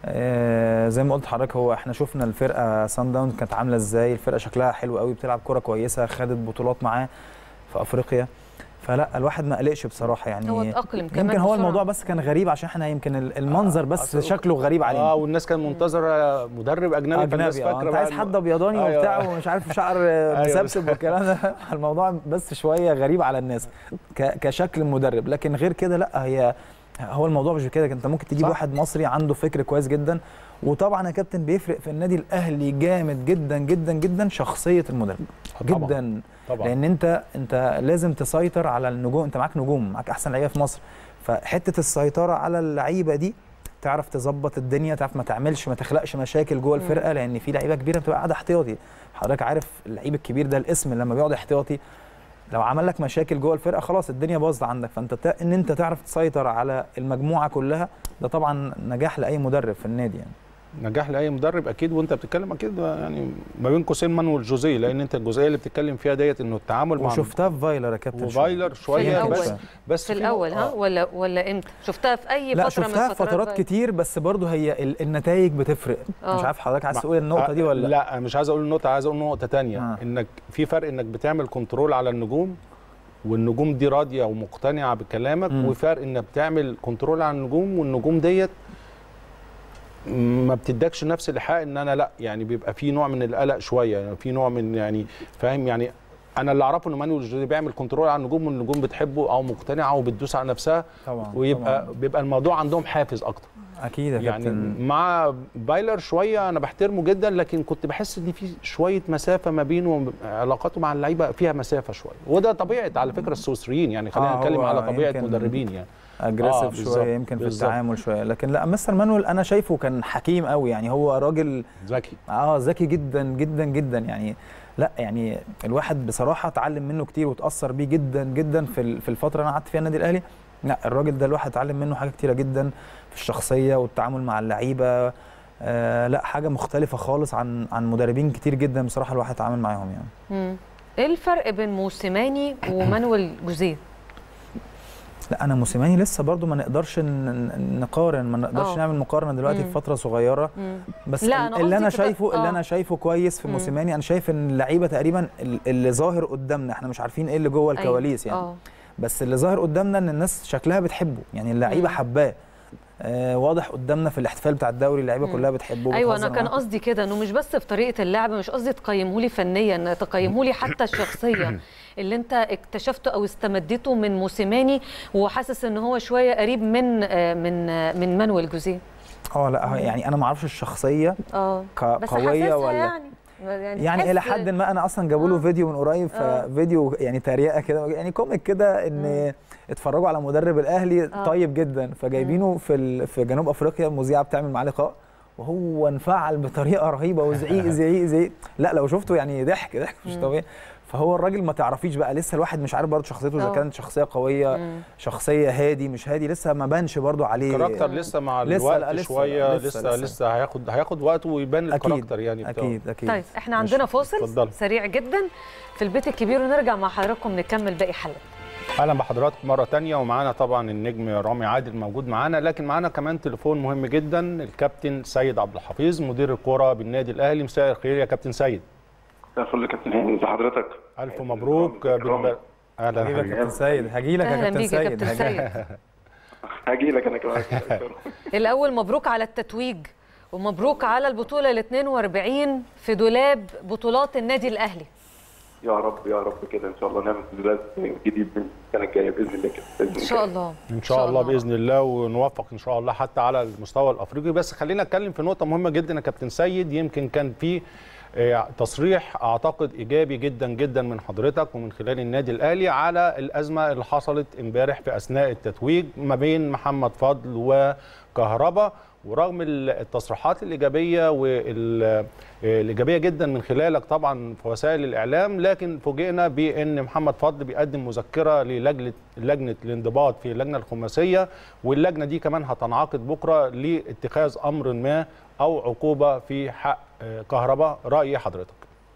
آه زي ما قلت لحضرتك هو احنا شفنا الفرقه سان داون كانت عامله ازاي الفرقه شكلها حلو قوي بتلعب كره كويسه خدت بطولات معاه في افريقيا فلا الواحد ما قلقش بصراحه يعني هو اتأقلم كمان يمكن هو بسرعة. الموضوع بس كان غريب عشان احنا يمكن ال- المنظر بس آه، شكله غريب علينا اه والناس كانت منتظره مدرب اجنبي فالناس اجنبي اه فاكره انت بقى عايز إنه- حد ابيضاني أيوة. وبتاع ومش عارف شعر مسبسب والكلام ده الموضوع بس شويه غريب على الناس ك- كشكل مدرب لكن غير كده لا هي هو الموضوع مش كده انت ممكن تجيب صح. واحد مصري عنده فكر كويس جدا وطبعا يا كابتن بيفرق في النادي الاهلي جامد جدا جدا جدا شخصيه المدرب طبعاً. جدا طبعا لان انت انت لازم تسيطر على النجوم انت معاك نجوم معاك احسن لعيبه في مصر فحته السيطره على اللعيبه دي تعرف تظبط الدنيا تعرف ما تعملش ما تخلقش مشاكل جوه الفرقه لان في لعيبه كبيره بتبقى قاعده احتياطي حضرتك عارف اللعيب الكبير ده الاسم لما بيقعد احتياطي لو عمل لك مشاكل جوه الفرقه خلاص الدنيا باظت عندك فانت تا- ان انت تعرف تسيطر على المجموعه كلها ده طبعا نجاح لاي مدرب في النادي يعني نجاح لاي مدرب اكيد وانت بتتكلم اكيد يعني ما بين قوسين مانويل جوزيه لان انت الجزئيه اللي بتتكلم فيها ديت انه التعامل مع وشفتها في فايلر يا كابتن وفايلر في شويه الأول. بس بس في الاول ها آه. ولا ولا امتى شفتها في اي لا فتره من شفتها في فترات فترات بقى؟ كتير بس برضه هي ال- النتائج بتفرق آه. مش عارف حضرتك عايز ما- تقول النقطه دي ولا لا لا مش عايز اقول النقطه عايز اقول نقطه تانية آه. انك في فرق انك بتعمل كنترول على النجوم والنجوم دي راضيه ومقتنعه بكلامك مم. وفرق انك بتعمل كنترول على النجوم والنجوم ديت ما بتدكش نفس الايحاء ان انا لا يعني بيبقى في نوع من القلق شويه يعني في نوع من يعني فاهم يعني انا اللي اعرفه ان مانويل جوزيه بيعمل كنترول على النجوم والنجوم بتحبه او مقتنعه وبتدوس على نفسها طبعا ويبقى طبعاً. بيبقى الموضوع عندهم حافز اكتر اكيد يا يعني كابتن مع بايلر شويه انا بحترمه جدا لكن كنت بحس ان في شويه مسافه ما بينه وما- علاقاته مع اللعيبه فيها مسافه شويه وده طبيعه على فكره السويسريين يعني خلينا آه، نتكلم هو على طبيعه يمكن مدربين يعني اجريسيف آه، بالظبط، شويه يمكن في بالظبط. التعامل شويه لكن لا مستر مانويل انا شايفه كان حكيم قوي يعني هو راجل ذكي اه ذكي جدا جدا جدا يعني لا يعني الواحد بصراحه اتعلم منه كتير وتاثر بيه جدا جدا في ال- في الفتره اللي انا قعدت فيها النادي الاهلي لا الراجل ده الواحد اتعلم منه حاجات كتيره جدا في الشخصيه والتعامل مع اللعيبه آه لا حاجه مختلفه خالص عن عن مدربين كتير جدا بصراحه الواحد اتعامل معاهم يعني مم. ايه الفرق بين موسيماني ومانويل جوزيه لا انا موسيماني لسه برضو ما نقدرش ن- ن- نقارن ما نقدرش آه. نعمل مقارنه دلوقتي مم. في فتره صغيره مم. بس لا، ال- أنا اللي قصدي انا في- شايفه اللي آه. انا شايفه كويس في مم. موسيماني انا شايف ان اللعيبه تقريبا ال- اللي ظاهر قدامنا احنا مش عارفين ايه اللي جوه الكواليس يعني اه بس اللي ظاهر قدامنا ان الناس شكلها بتحبه يعني اللعيبه مم. حباه آه واضح قدامنا في الاحتفال بتاع الدوري اللعيبه مم. كلها بتحبه ايوه وبتهزر انا كان معاه. قصدي كده انه مش بس في طريقه اللعب مش قصدي تقيمه لي فنيا تقيمه لي حتى الشخصيه اللي انت اكتشفته او استمدته من موسيماني وحاسس ان هو شويه قريب من آه، من آه، من مانويل جوزيه اه لا هو يعني انا ما اعرفش الشخصيه اه ك- بس قويه حاسسها ولا يعني يعني, يعني تحس- الى حد ما انا اصلا جابوا له آه. فيديو من قريب آه. ففيديو يعني تريقه كده يعني كوميك كده ان اتفرجوا على مدرب الاهلي آه. طيب جدا فجايبينه في ال... في جنوب افريقيا مذيعه بتعمل معاه لقاء وهو انفعل بطريقه رهيبه وزعيق زعيق زعيق لا لو شفته يعني ضحك ضحك مش مم. طبيعي فهو الراجل ما تعرفيش بقى لسه الواحد مش عارف برضه شخصيته اذا آه. كانت شخصيه قويه مم. شخصيه هادي مش هادي لسه ما بانش برضه عليه الكاركتر لسه مع لسه- الوقت لا، لسه- شويه لسه- لسه لسه. لسه, هياخد هياخد وقت ويبان اكيد الكاركتر يعني بتاعه. اكيد اكيد طيب احنا ماشي. عندنا فاصل اتفضلي. سريع جدا في البيت الكبير ونرجع مع حضراتكم نكمل باقي حلقه اهلا بحضراتكم مره تانية ومعانا طبعا النجم رامي عادل موجود معانا لكن معانا كمان تليفون مهم جدا الكابتن سيد عبد الحفيظ مدير الكوره بالنادي الاهلي مساء الخير يا كابتن سيد مساء الفل يا كابتن هاني ازي حضرتك؟ الف مبروك بالب... اهلا حبيبي يا حبيبي كابتن سيد هجي لك يا اهلا كابتن بيك يا سيد كابتن هجيلك. سيد هاجي لك انا كمان الاول مبروك على التتويج ومبروك على البطوله ال 42 في دولاب بطولات النادي الاهلي يا رب يا رب كده ان شاء الله نعمل دولاب جديد من السنه الجايه باذن الله كده بإذن ان شاء الله ان شاء الله باذن الله ونوفق ان شاء الله حتى على المستوى الافريقي بس خلينا نتكلم في نقطه مهمه جدا يا كابتن سيد يمكن كان في آه، تصريح اعتقد ايجابي جدا جدا من حضرتك ومن خلال النادي الاهلي على الازمه اللي حصلت امبارح في اثناء التتويج ما بين محمد فضل وكهربا ورغم ال- التصريحات الايجابيه والايجابيه جدا من خلالك طبعا في وسائل الاعلام لكن فوجئنا بان محمد فضل بيقدم مذكره للجنه لجنه الانضباط في اللجنه الخماسيه واللجنه دي كمان هتنعقد بكره لاتخاذ امر ما او عقوبه في حق آه، كهرباء راي حضرتك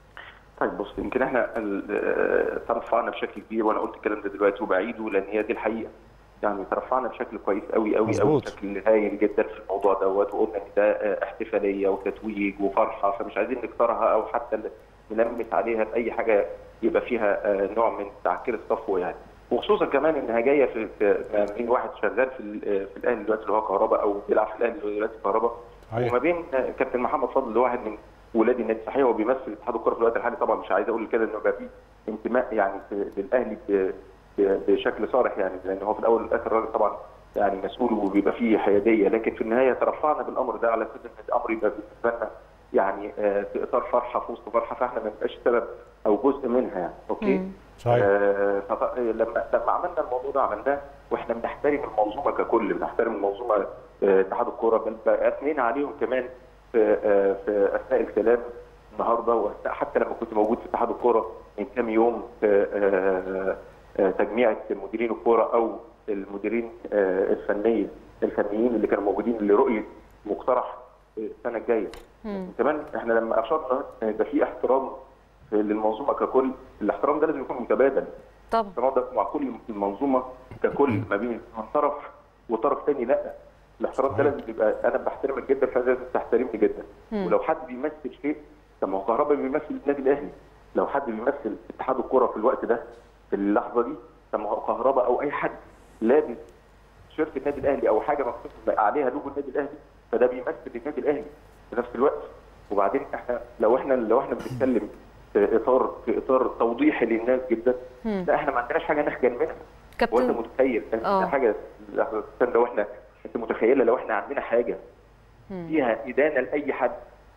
طيب بص يمكن احنا ال- آه، ترفعنا بشكل كبير وانا قلت الكلام ده دلوقتي وبعيده لان هي دي الحقيقه يعني ترفعنا بشكل كويس قوي قوي قوي مظبوط. بشكل هايل جدا في الموضوع دوت وقلنا ان ده آه، احتفاليه وتتويج وفرحه فمش عايزين نكسرها او حتى نلمس عليها باي حاجه يبقى فيها آه، نوع من تعكير الصفوه يعني وخصوصا كمان انها جايه في في ما بين واحد شغال في ال- آه، في الاهلي دلوقتي اللي هو كهرباء او بيلعب في الاهلي دلوقتي كهرباء صحيح. وما بين آه، كابتن محمد فضل اللي واحد من ولاد النادي صحيح هو بيمثل اتحاد الكره في الوقت الحالي طبعا مش عايز اقول كده انه يبقى فيه انتماء يعني في- للاهلي ب- ب- بشكل صارح يعني لان هو في الاول والاخر الراجل طبعا يعني مسؤول وبيبقى فيه حياديه لكن في النهايه ترفعنا بالامر ده على اساس ان الامر يبقى بالنسبه لنا يعني آه، في اطار فرحه في وسط فرحه فاحنا ما نبقاش سبب او جزء منها يعني اوكي مم. صحيح آه، فط- لما لما عملنا الموضوع ده عملناه واحنا بنحترم المنظومه ككل بنحترم المنظومه آه، اتحاد الكوره بل بل اثنينا عليهم كمان في آه، في اثناء الكلام النهارده واثناء حتى لما كنت موجود في اتحاد الكوره من كام يوم في آه، آه، تجميعه مديرين الكوره او المديرين آه، الفنيه الفنيين اللي كانوا موجودين لرؤيه مقترح السنه الجايه مم. كمان احنا لما اشرنا ان يبقى في احترام للمنظومه ككل الاحترام ده لازم يكون متبادل طبعا الاحترام ده مع كل المنظومه ككل ما بين من طرف وطرف ثاني لا الاحترام ده صحيح. لازم يبقى انا بحترمك جدا فانت لازم تحترمني جدا مم. ولو حد بيمثل شيء طب ما هو كهربا بيمثل النادي الاهلي لو حد بيمثل اتحاد الكره في الوقت ده في اللحظه دي طب ما هو كهربا او اي حد لابس تيشيرت النادي الاهلي او حاجه مكتوب عليها لوجو النادي الاهلي فده بيمثل النادي الاهلي في نفس الوقت وبعدين احنا لو احنا لو احنا بنتكلم في اطار في اطار توضيحي للناس جدا مم. لا احنا ما عندناش حاجه نخجل منها وانت كابتن متخيل انت آه. حاجه لو احنا انت متخيله لو احنا عندنا حاجه مم. فيها ادانه لاي حد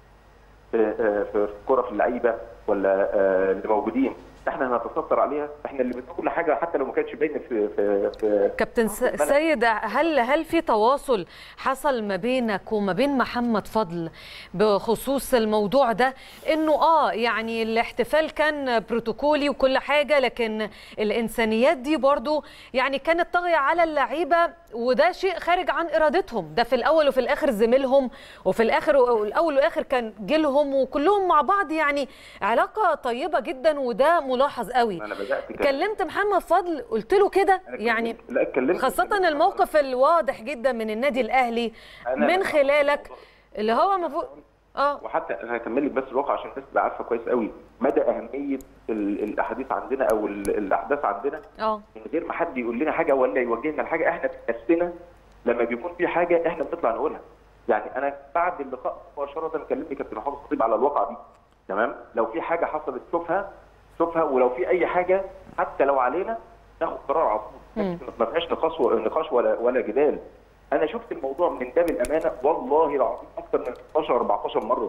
في في في كره في اللعيبه ولا آه، اللي موجودين احنا هنتستر عليها احنا اللي بنقول كل حاجه حتى لو ما كانتش باينه في في في كابتن س- سيد هل هل في تواصل حصل ما بينك وما بين محمد فضل بخصوص الموضوع ده انه اه يعني الاحتفال كان بروتوكولي وكل حاجه لكن الانسانيات دي برضو يعني كانت طاغيه على اللعيبه وده شيء خارج عن ارادتهم ده في الاول وفي الاخر زميلهم وفي الاخر الاول والاخر كان جيلهم وكلهم مع بعض يعني علاقه طيبه جدا وده ملاحظ قوي انا بدات كده. كلمت محمد فضل قلت له كده أنا يعني اتكلمت- لا اتكلمت خاصة الموقف الواضح جدا من النادي الأهلي أنا- من خلالك اللي هو المفروض اه وحتى انا هكمل لك بس الواقع عشان الناس تبقى عارفه كويس قوي مدى اهميه ال- الاحاديث عندنا او ال- الاحداث عندنا اه من غير ما حد يقول لنا حاجه ولا يوجهنا لحاجه احنا بنفسنا لما بيكون في حاجه احنا بنطلع نقولها يعني انا بعد اللقاء مباشره كلمني كابتن محمود الخطيب على الواقعه دي تمام لو في حاجه حصلت شوفها شوفها ولو في اي حاجه حتى لو علينا ناخد قرار على طول ما فيهاش نقاش و- نقاش ولا ولا جدال انا شفت الموضوع من باب الامانه والله العظيم اكثر من 12 14 مره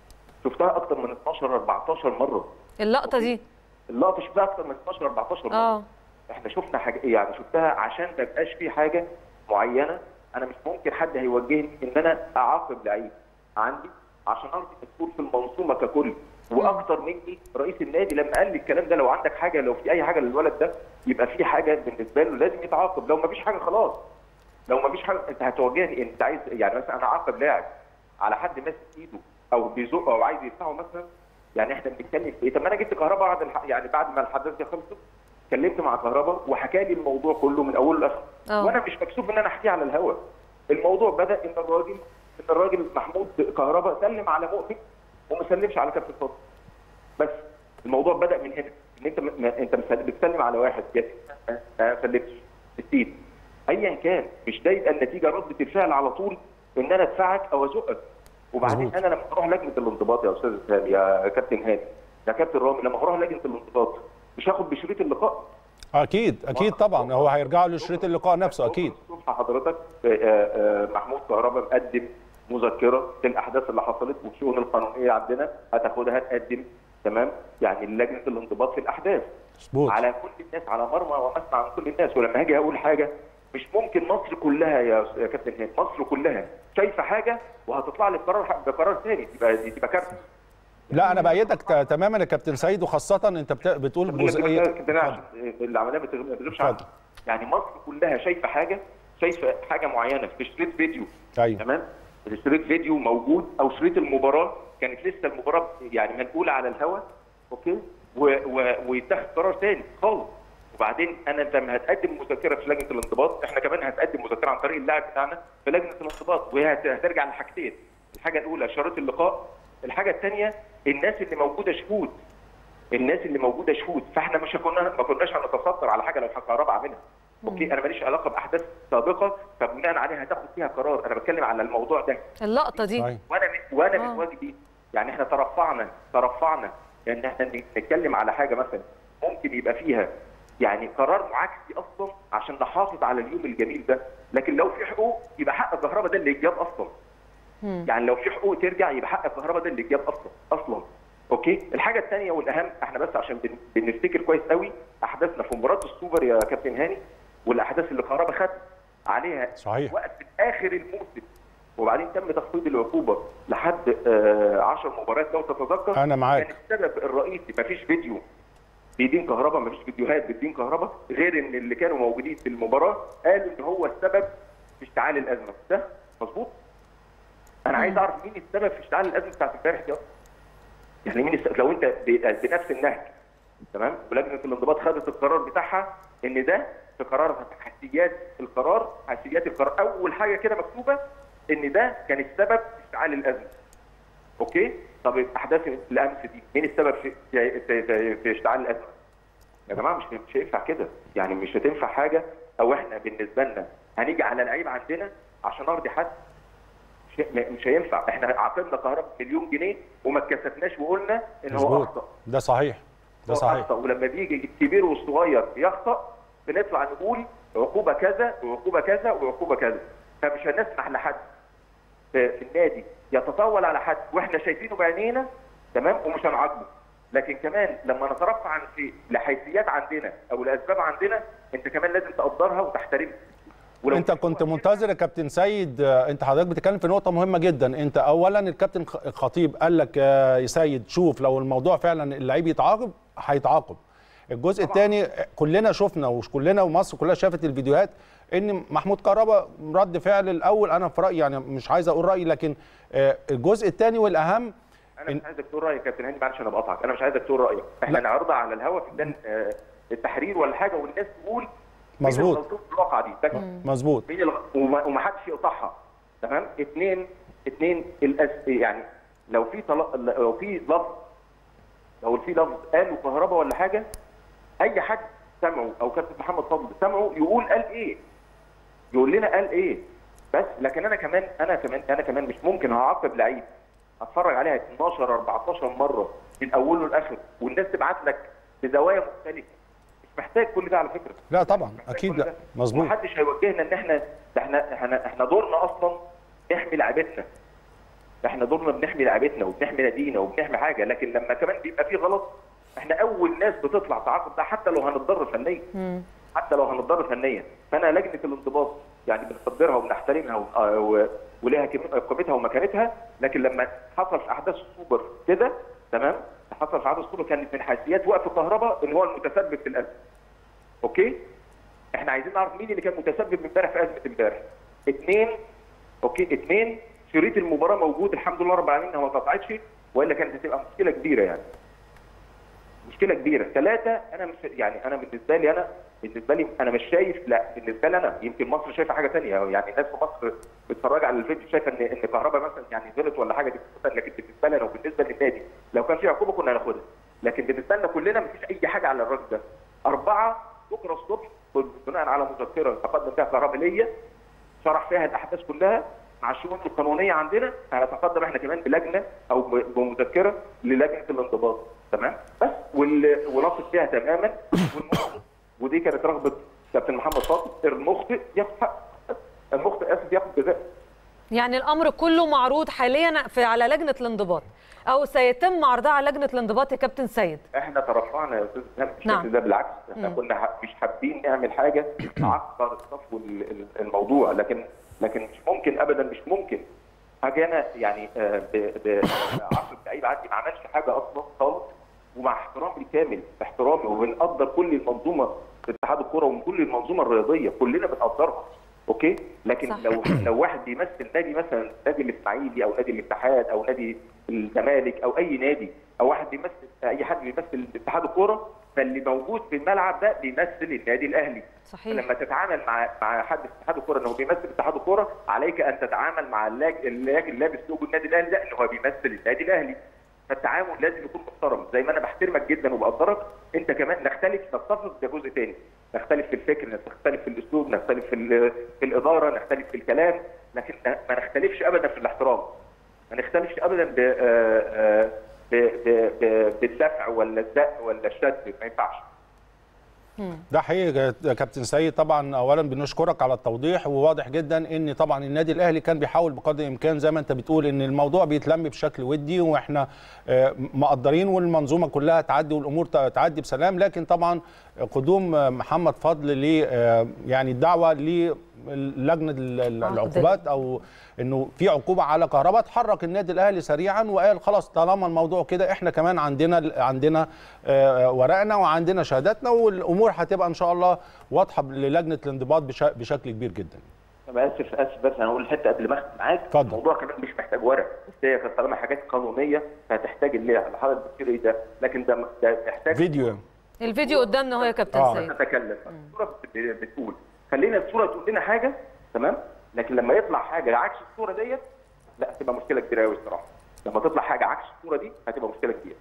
شفتها اكثر من 12 14 مره اللقطه دي اللقطه شفتها اكثر من 12 14 مره اه احنا شفنا حاجه يعني شفتها عشان ما يبقاش في حاجه معينه انا مش ممكن حد هيوجهني ان انا اعاقب لعيب عندي عشان ارضي مسؤول في المنظومه ككل واكتر مني رئيس النادي لما قال لي الكلام ده لو عندك حاجه لو في اي حاجه للولد ده يبقى في حاجه بالنسبه له لازم يتعاقب لو ما فيش حاجه خلاص لو ما فيش حاجه انت هتواجهني انت عايز يعني مثلا انا اعاقب لاعب على حد ماسك ايده او بيزقه او عايز يدفعه مثلا يعني احنا بنتكلم في ايه طب ما انا جبت كهرباء بعد الح... يعني بعد ما الحدث ده خلص اتكلمت مع كهرباء وحكى لي الموضوع كله من اوله لاخره اه. وانا مش مكسوف ان انا احكيه على الهواء الموضوع بدا ان الراجل ان الراجل محمود كهرباء سلم على مؤمن وما سلمش على كابتن فاضل بس الموضوع بدا من هنا ان انت م... انت مسل- بتسلم على واحد يا سيدي ما- ما سلمتش السيد ايا كان مش ده يبقى النتيجه رده الفعل على طول ان انا ادفعك او ازقك وبعدين مظبوط. انا لما اروح لجنه الانضباط يا استاذ اسلام يا كابتن هاني يا كابتن رامي لما اروح لجنه الانضباط مش هاخد بشريط اللقاء اكيد اكيد طبعا هو هيرجعوا لشريط اللقاء نفسه اكيد الصبح حضرتك آه، آه، محمود كهرباء مقدم مذكره بالاحداث اللي حصلت والشؤون القانونيه عندنا هتاخدها تقدم تمام يعني لجنه الانضباط في الاحداث مظبوط على كل الناس على مرمى ومسمع عن كل الناس ولما هاجي اقول حاجه مش ممكن مصر كلها يا يا كابتن هاني مصر كلها شايفه حاجه وهتطلع لي بقرار بقرار ثاني تبقى دي تبقى كارثه لا انا بايدك ت- تماما يا كابتن سيد وخاصه انت بت- بتقول جزئيه كده عشان العمليه ما تغ- ما تغيبش عنها. اتفضل. يعني مصر كلها شايفه حاجه شايفه حاجه معينه في شريط فيديو ايوه تمام شريط فيديو موجود او شريط المباراه كانت لسه المباراه يعني منقوله على الهواء اوكي و- و- ويتخذ قرار ثاني خالص وبعدين انا لما هتقدم مذكره في لجنه الانضباط احنا كمان هتقدم مذكره عن طريق اللاعب بتاعنا في لجنه الانضباط وهي هت- هترجع لحاجتين الحاجه الاولى شريط اللقاء الحاجه الثانيه الناس اللي موجوده شهود الناس اللي موجوده شهود فاحنا مش كنا ما كناش هنتستر على حاجه لو كهرباء عاملها اوكي انا ماليش علاقه باحداث سابقه فبناء عليها هتاخد فيها قرار انا بتكلم على الموضوع ده اللقطه دي أيوة. وانا من وانا آه. من واجبي يعني احنا ترفعنا ترفعنا ان احنا نتكلم على حاجه مثلا ممكن يبقى فيها يعني قرار معاكسي اصلا عشان نحافظ على اليوم الجميل ده لكن لو في حقوق يبقى حق الكهرباء ده اللي يتجاب اصلا يعني لو في حقوق ترجع يبقى حق الكهرباء ده اللي يتجاب اصلا اصلا اوكي الحاجه الثانيه والاهم احنا بس عشان بن- بنفتكر كويس قوي احداثنا في مباراه السوبر يا كابتن هاني والاحداث اللي الكهرباء خد عليها صحيح. وقت اخر الموسم وبعدين تم تخفيض العقوبه لحد 10 مباريات لو تتذكر أنا معاك. كان السبب الرئيسي مفيش فيديو بيدين كهرباء مفيش فيديوهات بتدين كهرباء غير ان اللي كانوا موجودين في المباراه قالوا ان هو السبب في اشتعال الازمه ده مظبوط انا عايز اعرف مين السبب في اشتعال الازمه بتاعت امبارح دي اصلا يعني مين السبب لو انت ب- بنفس النهج تمام ولجنه الانضباط خدت القرار بتاعها ان ده في قرار حساسيات القرار حساسيات القرار اول حاجه كده مكتوبه ان ده كان السبب في اشتعال الازمه اوكي طب احداث الامس دي مين السبب في في, في, في اشتعال الازمه يا جماعه مش مش هينفع كده يعني مش هتنفع حاجه او احنا بالنسبه لنا هنيجي على لعيب عندنا عشان ارضي حد مش مش هينفع احنا عاقبنا كهرباء مليون جنيه وما اتكسفناش وقلنا ان هو مظبوط اخطا ده صحيح ده هو صحيح أخطأ. ولما بيجي الكبير والصغير يخطأ بنطلع نقول عقوبة كذا وعقوبة كذا وعقوبة كذا فمش هنسمح لحد في في النادي يتطاول على حد واحنا شايفينه بعينينا تمام ومش هنعاقبه لكن كمان لما نترفع عن شيء لحيثيات عندنا او لاسباب عندنا انت كمان لازم تقدرها وتحترمها ولو انت كنت منتظر يا كابتن سيد آه، انت حضرتك بتتكلم في نقطه مهمه جدا انت اولا الكابتن خ- الخطيب قال لك آه، يا سيد شوف لو الموضوع فعلا اللعيب يتعاقب هيتعاقب الجزء الثاني كلنا شفنا وكلنا ومصر كلها شافت الفيديوهات ان محمود كهربا رد فعل الاول انا في رايي يعني مش عايز اقول رايي لكن آه، الجزء الثاني والاهم انا مش عايزك تقول رايك يا كابتن هاني معلش انا بقطعك انا مش عايزك تقول رايك احنا لا. نعرضها على الهواء في ميدان آه، التحرير ولا حاجه والناس تقول مين مظبوط. الغلطان في الواقعه دي ده مظبوط مين الغ... وما وما حدش يقطعها تمام اثنين اثنين الأس... يعني لو في طل... لو في لفظ لو في لفظ قالوا كهرباء ولا حاجه اي حد سمعه او كابتن محمد فضل سمعه يقول قال ايه يقول لنا قال ايه بس لكن انا كمان انا كمان انا كمان مش ممكن هعاقب لعيب اتفرج عليها 12 14 مره من اوله لاخره والناس تبعت لك بزوايا مختلفه مش محتاج كل ده على فكره لا طبعا محتاج اكيد كل لا ده. مظبوط ومحدش هيوجهنا ان احنا ده احنا احنا احنا دورنا اصلا نحمي لعيبتنا احنا دورنا بنحمي لعيبتنا وبنحمي نادينا وبنحمي حاجه لكن لما كمان بيبقى في غلط احنا اول ناس بتطلع تعاقب ده حتى لو هنتضرر فنيا حتى لو هنتضرر فنيا فانا لجنه الانضباط يعني بنقدرها وبنحترمها و- آه و- ولها كم- قيمتها ومكانتها لكن لما حصل في احداث السوبر كده تمام حصل في احداث السوبر كانت من حيثيات وقف الكهرباء ان هو المتسبب في الازمه اوكي احنا عايزين نعرف مين اللي كان متسبب امبارح في ازمه امبارح اثنين اوكي اثنين شريط المباراه موجود الحمد لله رب العالمين هو ما اتقطعتش والا كانت هتبقى مشكله كبيره يعني مشكله كبيره ثلاثه انا مش يعني انا بالنسبه لي انا بالنسبه لي انا مش شايف لا بالنسبه لي انا يمكن مصر شايفه حاجه ثانيه يعني الناس في مصر بتتفرج على الفيديو شايفه ان ان كهرباء مثلا يعني غلط ولا حاجه دي بتحصل، لكن بالنسبه لنا وبالنسبه للنادي لو كان في عقوبه كنا هناخدها لكن بالنسبه لنا كلنا مفيش اي حاجه على الراجل ده اربعه بكره الصبح بناء على مذكره تقدم فيها كهرباء ليا شرح فيها الاحداث كلها مع الشؤون القانونيه عندنا هنتقدم احنا كمان بلجنه او ب- بمذكره للجنه الانضباط تمام بس وال- ونثق فيها تماما والمخطئ ودي كانت رغبه كابتن محمد فاضل المخطئ ياخد حق المخطئ اسف ياخد جزاء يعني الامر كله معروض حاليا في على لجنه الانضباط او سيتم عرضها على لجنه الانضباط يا كابتن سيد احنا ترفعنا يا استاذ اسلام بالشكل نعم. ده بالعكس احنا مم. كنا ح- مش حابين نعمل حاجه تعكر الصفو ال- ال- الموضوع لكن لكن مش ممكن ابدا مش ممكن اجي انا يعني آه، ب- ب- بعقد لعيب عندي ما عملش حاجه اصلا خالص ومع احترامي الكامل احترامي وبنقدر كل المنظومه في اتحاد الكوره وكل المنظومه الرياضيه كلنا بنقدرها اوكي لكن صح. لو لو واحد بيمثل نادي مثلا نادي الاسماعيلي او نادي الاتحاد او نادي الزمالك او اي نادي او واحد بيمثل اي حد بيمثل اتحاد الكوره فاللي موجود في الملعب ده بيمثل النادي الاهلي صحيح لما تتعامل مع مع حد في اتحاد الكوره انه بيمثل اتحاد الكوره عليك ان تتعامل مع اللاج اللاج اللي لابس لوجو النادي الاهلي ده ان هو بيمثل النادي الاهلي فالتعامل لازم يكون محترم زي ما انا بحترمك جدا وبقدرك انت كمان نختلف نتفق ده جزء تاني نختلف في الفكر نختلف في الاسلوب نختلف في, ال- في الاداره نختلف في الكلام لكن ما نختلفش ابدا في الاحترام ما نختلفش ابدا ب آه، آه، ب- ب- ب- بالدفع ولا الزق ولا الشد ما ينفعش ده حقيقي يا كابتن سيد طبعا اولا بنشكرك على التوضيح وواضح جدا ان طبعا النادي الاهلي كان بيحاول بقدر الامكان زي ما انت بتقول ان الموضوع بيتلم بشكل ودي واحنا آه، مقدرين والمنظومه كلها تعدي والامور ت- تعدي بسلام لكن طبعا قدوم آه، محمد فضل ل آه، يعني الدعوه للجنه ال- ال- العقوبات او انه في عقوبه على كهرباء اتحرك النادي الاهلي سريعا وقال خلاص طالما الموضوع كده احنا كمان عندنا عندنا آه، ورقنا وعندنا شهاداتنا والامور هتبقى ان شاء الله واضحه للجنه الانضباط بش- بشكل كبير جدا انا اسف اسف بس انا اقول حته قبل ما اختم معاك اتفضل. الموضوع كمان مش محتاج ورق بس هي كانت طالما حاجات قانونيه فهتحتاج اللي على حضرتك بتصير ايه ده لكن ده ده محتاج فيديو الفيديو قدامنا اهو يا كابتن آه. سيد نتكلم الصوره بت- بتقول خلينا الصوره تقول لنا حاجه تمام لكن لما يطلع حاجه عكس الصوره ديت لا هتبقى مشكله كبيره قوي الصراحه لما تطلع حاجه عكس الصوره دي هتبقى مشكله كبيره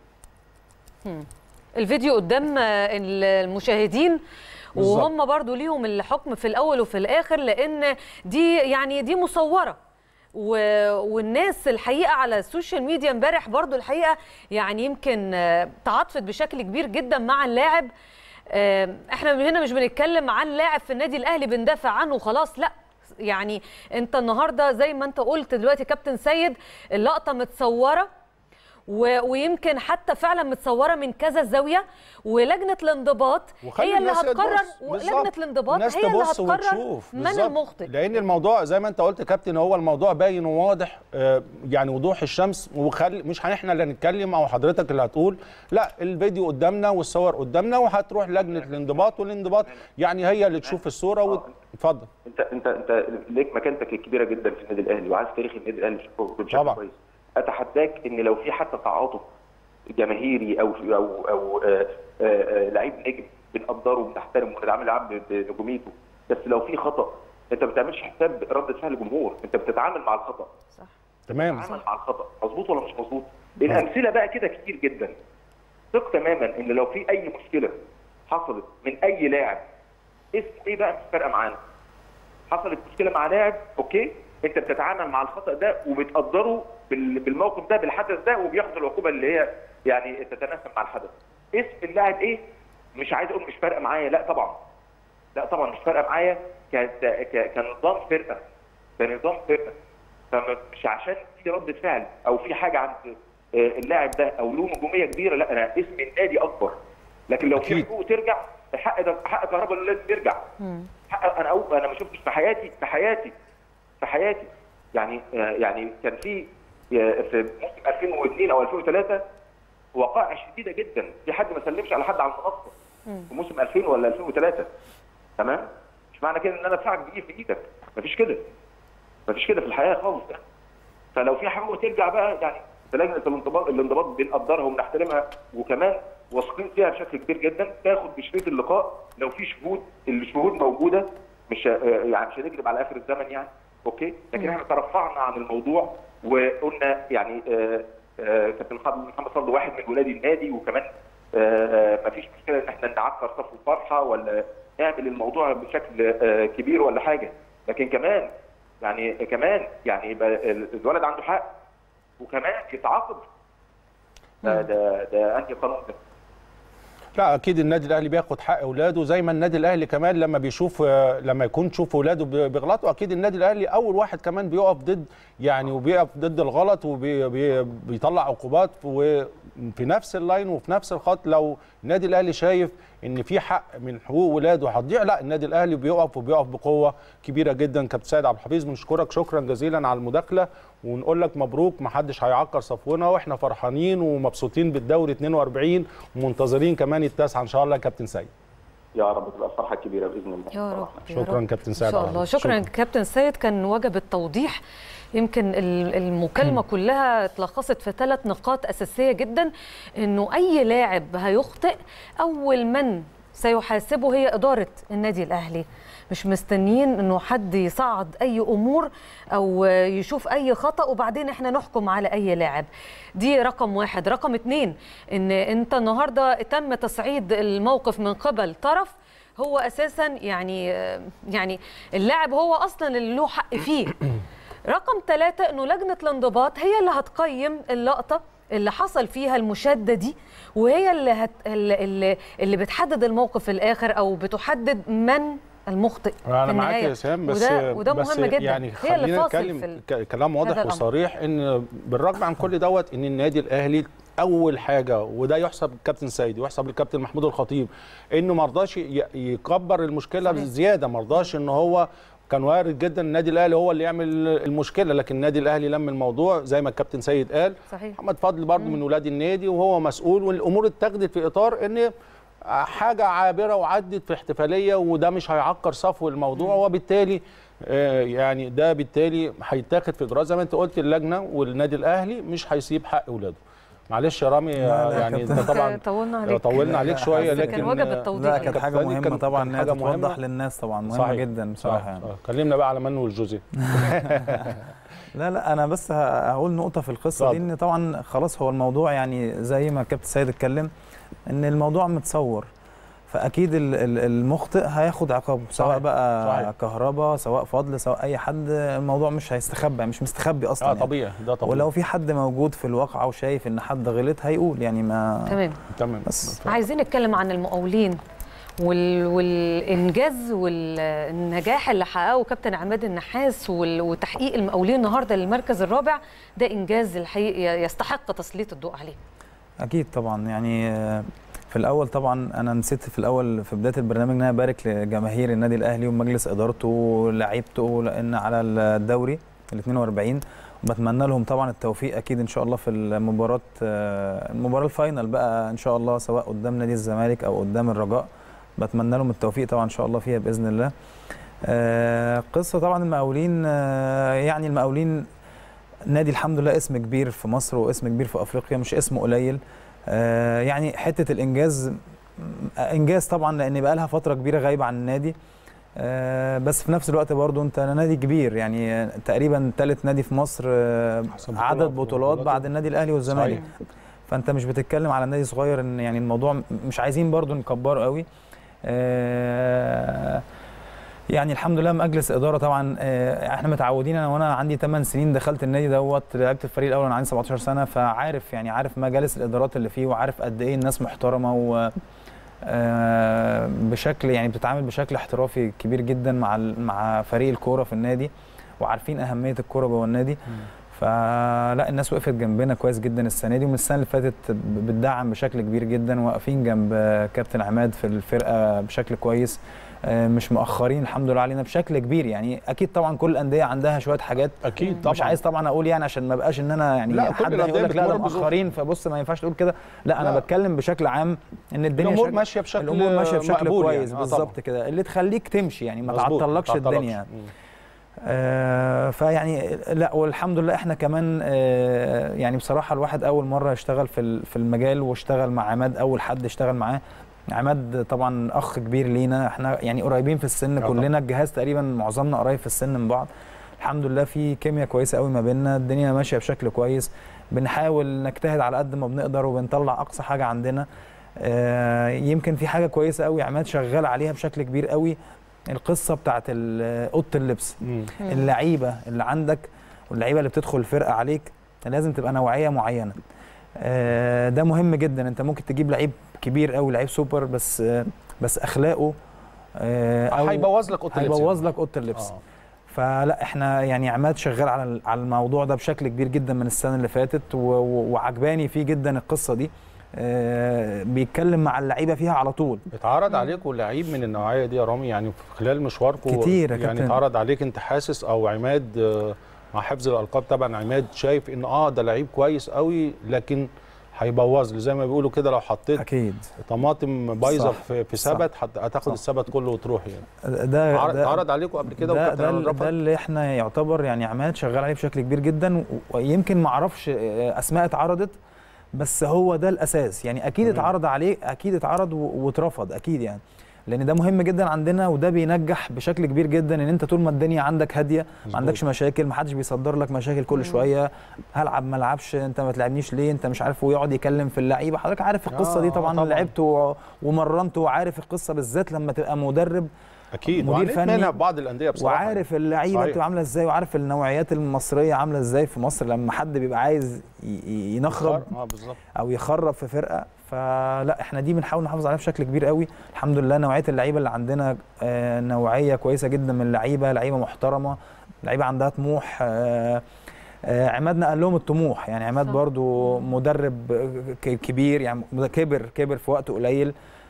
الفيديو قدام آه، المشاهدين بالظبط. وهم برضو ليهم الحكم في الاول وفي الاخر لان دي يعني دي مصوره و... والناس الحقيقه على السوشيال ميديا امبارح برضو الحقيقه يعني يمكن آه، تعاطفت بشكل كبير جدا مع اللاعب آه، احنا هنا مش بنتكلم عن لاعب في النادي الاهلي بندافع عنه وخلاص لا يعني انت النهارده زي ما انت قلت دلوقتي كابتن سيد اللقطه متصوره و- ويمكن حتى فعلا متصوره من كذا زاويه ولجنه الانضباط وخلي هي اللي الناس هتقرر تبص. ولجنه بالظبط. الانضباط الناس هي اللي تبص هتقرر وتشوف. من بالظبط. المخطئ لان الموضوع زي ما انت قلت يا كابتن هو الموضوع باين وواضح آه، يعني وضوح الشمس وخلي مش احنا اللي هنتكلم او حضرتك اللي هتقول لا الفيديو قدامنا والصور قدامنا وهتروح لجنه الانضباط والانضبات يعني هي اللي تشوف الصوره وت- اتفضل انت انت انت ليك مكانتك الكبيره جدا في النادي الاهلي وعارف تاريخ النادي الاهلي بشكل بشكل طبعا. كويس اتحداك ان لو في حتى تعاطف جماهيري او او او آه، آه، آه، لعيب نجم بنقدره وبنحترمه ونتعامل معاه بنجوميته بس لو في خطا انت ما بتعملش حساب رده فعل الجمهور انت بتتعامل مع الخطا صح تمام بتتعامل مع الخطا مظبوط ولا مش مظبوط الامثله بقى كده كتير جدا ثق تماما ان لو في اي مشكله حصلت من اي لاعب اسم ايه بقى مش فارقه معانا حصلت مشكله مع لاعب اوكي انت بتتعامل مع الخطا ده وبتقدره بال- بالموقف ده بالحدث ده وبياخد العقوبه اللي هي يعني تتناسب مع الحدث اسم اللاعب ايه مش عايز اقول مش فارقه معايا لا طبعا لا طبعا مش فارقه معايا ك- ك- كنظام فرقه كنظام فرقه فمش عشان في رده فعل او في حاجه عند آه، اللاعب ده او له نجوميه كبيره لا انا اسم النادي اكبر لكن لو في أكيد. حقوق ترجع حق ده حق كهرباء لازم يرجع حق انا أو انا ما شفتش في حياتي في حياتي في حياتي يعني آه، يعني كان في آه، في موسم 2002 او 2003 وقائع شديده جدا في حد ما سلمش على حد على المنصه في موسم 2000 ولا 2003 تمام مش معنى كده ان انا ادفعك بايد في ايدك مفيش كده مفيش كده في الحياه خالص يعني. فلو في حقوق ترجع بقى يعني في لجنه الانضباط الانضباط بنقدرها وبنحترمها وكمان واثقين فيها بشكل كبير جدا تاخد بشريط اللقاء لو في شهود الشهود موجوده مش آه، يعني مش هنكذب على اخر الزمن يعني اوكي لكن احنا ترفعنا عن الموضوع وقلنا يعني آه، آه، كابتن محمد محمد صلاح واحد من ولاد النادي وكمان ما فيش مشكله ان احنا نعكر صف الفرحه ولا نعمل الموضوع بشكل آه، كبير ولا حاجه لكن كمان يعني كمان يعني يبقى الولد عنده حق وكمان يتعاقب ده ده ده انهي قانون ده لا اكيد النادي الاهلي بياخد حق اولاده زي ما النادي الاهلي كمان لما بيشوف آه، لما يكون تشوف اولاده بي- بيغلطوا اكيد النادي الاهلي اول واحد كمان بيقف ضد يعني وبيقف ضد الغلط وبيطلع عقوبات وفي نفس اللاين وفي نفس الخط لو النادي الاهلي شايف ان في حق من حقوق ولاده هتضيع لا النادي الاهلي بيقف وبيقف بقوه كبيره جدا كابتن سيد عبد الحفيظ بنشكرك شكرا جزيلا على المداخله ونقول لك مبروك ما حدش هيعكر صفونا واحنا فرحانين ومبسوطين بالدوري 42 ومنتظرين كمان التاسعه ان شاء الله يا كابتن سيد يا رب تبقى فرحه كبيره باذن الله يا رب يا شكرا رب. كابتن ان سيد شاء عبد الله الحفيظ. شكرا كابتن سيد كان وجب التوضيح يمكن ال- المكالمه كلها اتلخصت في ثلاث نقاط اساسيه جدا انه اي لاعب هيخطئ اول من سيحاسبه هي اداره النادي الاهلي مش مستنيين انه حد يصعد اي امور او يشوف اي خطا وبعدين احنا نحكم على اي لاعب دي رقم واحد رقم اتنين ان انت النهارده تم تصعيد الموقف من قبل طرف هو اساسا يعني يعني اللاعب هو اصلا اللي له حق فيه رقم ثلاثة انه لجنة الانضباط هي اللي هتقيم اللقطة اللي حصل فيها المشادة دي وهي اللي هت اللي, اللي بتحدد الموقف في الاخر او بتحدد من المخطئ في انا معاك النهاية. يا سام بس وده, وده بس مهم جدا يعني هي اللي خلينا فاصل نتكلم في ال... ك- كلام واضح هذا الأمر. وصريح ان بالرغم عن كل دوت ان النادي الاهلي اول حاجه وده يحسب للكابتن سيد ويحسب للكابتن محمود الخطيب انه ما رضاش ي- يكبر المشكله صحيح. بزياده ما رضاش ان هو كان وارد جدا النادي الاهلي هو اللي يعمل المشكله لكن النادي الاهلي لم الموضوع زي ما الكابتن سيد قال صحيح محمد فضل برضه من ولاد النادي وهو مسؤول والامور اتخذت في اطار ان حاجه عابره وعدت في احتفاليه وده مش هيعكر صفو الموضوع وبالتالي آه، يعني ده بالتالي هيتاخد في اجراء زي ما انت قلت اللجنه والنادي الاهلي مش هيسيب حق اولاده معلش يا رامي لا، لا، يعني انت كابتن. طبعا طولنا عليك طولنا عليك لا، شويه حسيت- لكن كان وجب آه، التوضيح. لا كانت حاجه كان- مهمه كان طبعا انها حاجة توضح مهمة. للناس طبعا مهمه صحيح. جدا بصراحه يعني. آه، كلمنا بقى على منو والجوزيه لا لا انا بس ه- هقول نقطه في القصه دي اتفضل. ان طبعا خلاص هو الموضوع يعني زي ما كابتن سيد اتكلم ان الموضوع متصور فاكيد ال- ال- المخطئ هياخد عقابه سواء صحيح. بقى صحيح. كهرباء سواء فضل سواء اي حد الموضوع مش هيستخبى مش مستخبي اصلا اه يعني. طبيعي ده طبيعي ولو في حد موجود في الواقعه وشايف ان حد غلط هيقول يعني ما تمام تمام بس. عايزين نتكلم عن المقاولين وال... والانجاز والنجاح اللي حققه كابتن عماد النحاس وال... وتحقيق المقاولين النهارده للمركز الرابع ده انجاز الحقيقي يستحق تسليط الضوء عليه اكيد طبعا يعني آه، في الاول طبعا انا نسيت في الاول في بدايه البرنامج ان انا ابارك لجماهير النادي الاهلي ومجلس ادارته ولاعيبته لان على الدوري ال 42 وبتمنى لهم طبعا التوفيق اكيد ان شاء الله في المباراه آه، المباراه الفاينل بقى ان شاء الله سواء قدام نادي الزمالك او قدام الرجاء بتمنى لهم التوفيق طبعا ان شاء الله فيها باذن الله آه، قصه طبعا المقاولين آه، يعني المقاولين نادي الحمد لله اسم كبير في مصر واسم كبير في افريقيا مش اسم قليل آه، يعني حته الانجاز انجاز طبعا لان بقى لها فتره كبيره غايبه عن النادي آه، بس في نفس الوقت برضو انت نادي كبير يعني آه، تقريبا ثالث نادي في مصر آه، أحسن بطولة عدد في بطولات بطولاته. بعد النادي الاهلي والزمالك صحيح. فانت مش بتتكلم على نادي صغير ان يعني الموضوع م- مش عايزين برضو نكبره قوي آه، يعني الحمد لله مجلس اداره طبعا آه، احنا متعودين انا وانا عندي 8 سنين دخلت النادي دوت لعبت الفريق الاول وانا عندي 17 سنه فعارف يعني عارف مجالس الادارات اللي فيه وعارف قد ايه الناس محترمه و آه، بشكل يعني بتتعامل بشكل احترافي كبير جدا مع ال- مع فريق الكوره في النادي وعارفين اهميه الكوره جوه النادي فلا الناس وقفت جنبنا كويس جدا السنه دي ومن السنه اللي فاتت ب- بتدعم بشكل كبير جدا واقفين جنب كابتن عماد في الفرقه بشكل كويس آه، مش مؤخرين الحمد لله علينا بشكل كبير يعني اكيد طبعا كل الانديه عندها شويه حاجات اكيد طبعا مش عايز طبعا اقول يعني عشان ما بقاش ان انا يعني لا، كل حد الأندية يقول لك لا ده بتمر بظروف. مؤخرين فبص ما ينفعش تقول كده لا انا لا. بتكلم بشكل عام ان الدنيا الامور شك- ماشيه بشكل الامور ماشيه بشكل مقبول كويس يعني. آه، بالظبط كده اللي تخليك تمشي يعني ما مظبوط، تعطلكش ما الدنيا مم. آه فيعني لا والحمد لله احنا كمان آه يعني بصراحه الواحد اول مره يشتغل في ال- في المجال واشتغل مع عماد اول حد اشتغل معاه عماد طبعا اخ كبير لينا احنا يعني قريبين في السن آه كلنا الجهاز تقريبا معظمنا قريب في السن من بعض الحمد لله في كيمياء كويسه قوي ما بيننا الدنيا ماشيه بشكل كويس بنحاول نجتهد على قد ما بنقدر وبنطلع اقصى حاجه عندنا آه يمكن في حاجه كويسه قوي عماد شغال عليها بشكل كبير قوي القصه بتاعت ال- اوضه اللبس مم. اللعيبه اللي عندك واللعيبه اللي بتدخل الفرقه عليك لازم تبقى نوعيه معينه آه، ده مهم جدا انت ممكن تجيب لعيب كبير قوي لعيب سوبر بس آه، بس اخلاقه آه، أو هيبوظ لك اوضه اللبس هيبوظ لك اوضه اللبس آه. فلا احنا يعني عماد شغال على ال- على الموضوع ده بشكل كبير جدا من السنه اللي فاتت و- و- وعجباني فيه جدا القصه دي آه، بيتكلم مع اللعيبه فيها على طول اتعرض عليكم لعيب من النوعيه دي يا رامي يعني في خلال مشواركم كتير يا يعني كابتن. اتعرض عليك انت حاسس او عماد آه، مع حفظ الالقاب طبعا عماد شايف ان اه ده لعيب كويس قوي لكن هيبوظ لي زي ما بيقولوا كده لو حطيت اكيد طماطم بايظه صح. في في صح. سبت هت- هتاخد صح. السبت كله وتروح يعني ده عرض- ده اتعرض عليكم قبل كده ده وكابتن ده, عماد ال- رفض؟ ده اللي احنا يعتبر يعني عماد شغال عليه بشكل كبير جدا و- ويمكن ما اعرفش آه، اسماء اتعرضت بس هو ده الاساس يعني اكيد تمام. اتعرض عليه اكيد اتعرض و- واترفض اكيد يعني لان ده مهم جدا عندنا وده بينجح بشكل كبير جدا ان انت طول ما الدنيا عندك هاديه ما مظبوط. عندكش مشاكل ما حدش بيصدر لك مشاكل كل شويه هلعب ما العبش انت ما تلعبنيش ليه انت مش عارف ويقعد يتكلم في اللعيبه حضرتك عارف القصه آه، دي آه، طبعا, طبعاً. لعبت و- ومرنت وعارف القصه بالذات لما تبقى مدرب اكيد مدير وعانيت فني منها في بعض الانديه بصراحه وعارف اللعيبه صحيح. بتبقى عامله ازاي وعارف النوعيات المصريه عامله ازاي في مصر لما حد بيبقى عايز ي- ي- ينخرب اه بالظبط او يخرب في فرقه فلا احنا دي بنحاول نحافظ عليها بشكل كبير قوي الحمد لله نوعيه اللعيبه اللي عندنا آه، نوعيه كويسه جدا من اللعيبه لعيبه محترمه لعيبه عندها طموح آه، آه، عماد نقل لهم الطموح يعني عماد صح. برضو مدرب ك- كبير يعني كبر كبر في وقت قليل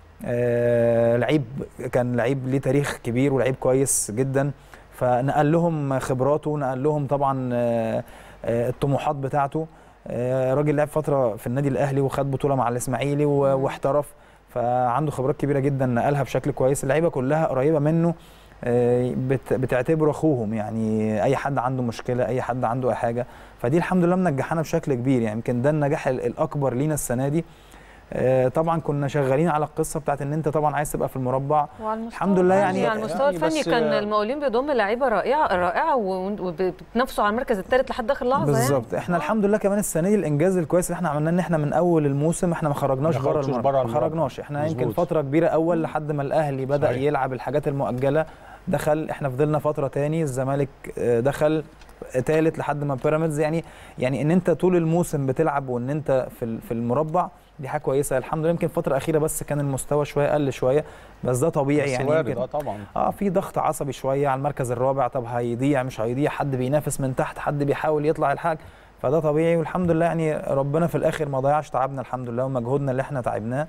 آه، لعيب كان لعيب ليه تاريخ كبير ولعيب كويس جدا فنقل لهم خبراته نقل لهم طبعا آه، آه، الطموحات بتاعته آه، راجل لعب فتره في النادي الاهلي وخد بطوله مع الاسماعيلي و- مم. واحترف فعنده خبرات كبيره جدا نقلها بشكل كويس اللعيبه كلها قريبه منه آه، بت- بتعتبره اخوهم يعني اي حد عنده مشكله اي حد عنده اي حاجه فدي الحمد لله منجحانا بشكل كبير يعني يمكن ده النجاح ال- الاكبر لينا السنه دي آه، طبعا كنا شغالين على القصه بتاعت ان انت طبعا عايز تبقى في المربع وعلى المستوى الحمد لله الفني- يعني- على المستوى يعني الفني بس- كان المقاولين بيضم لعيبه رائعه رائعه و- وبتنافسوا على المركز الثالث لحد اخر لحظه بالظبط يعني. احنا آه. الحمد لله كمان السنه دي الانجاز الكويس اللي احنا عملناه ان احنا من اول الموسم احنا ما خرجناش ما بره خرجتوش المربع بره ما المربع. خرجناش احنا يمكن مظبوط. فتره كبيره اول لحد ما الاهلي بدا صحيح. يلعب الحاجات المؤجله دخل احنا فضلنا فتره تاني الزمالك آه، دخل ثالث لحد ما بيراميدز يعني يعني ان انت طول الموسم بتلعب وان انت في ال- في المربع دي حاجه كويسه الحمد لله يمكن الفتره الاخيره بس كان المستوى شويه قل شويه بس ده طبيعي بس يعني وارد يمكن اه طبعا اه في ضغط عصبي شويه على المركز الرابع طب هيضيع مش هيضيع حد بينافس من تحت حد بيحاول يطلع الحاج فده طبيعي والحمد لله يعني ربنا في الاخر ما ضيعش تعبنا الحمد لله ومجهودنا اللي احنا تعبناه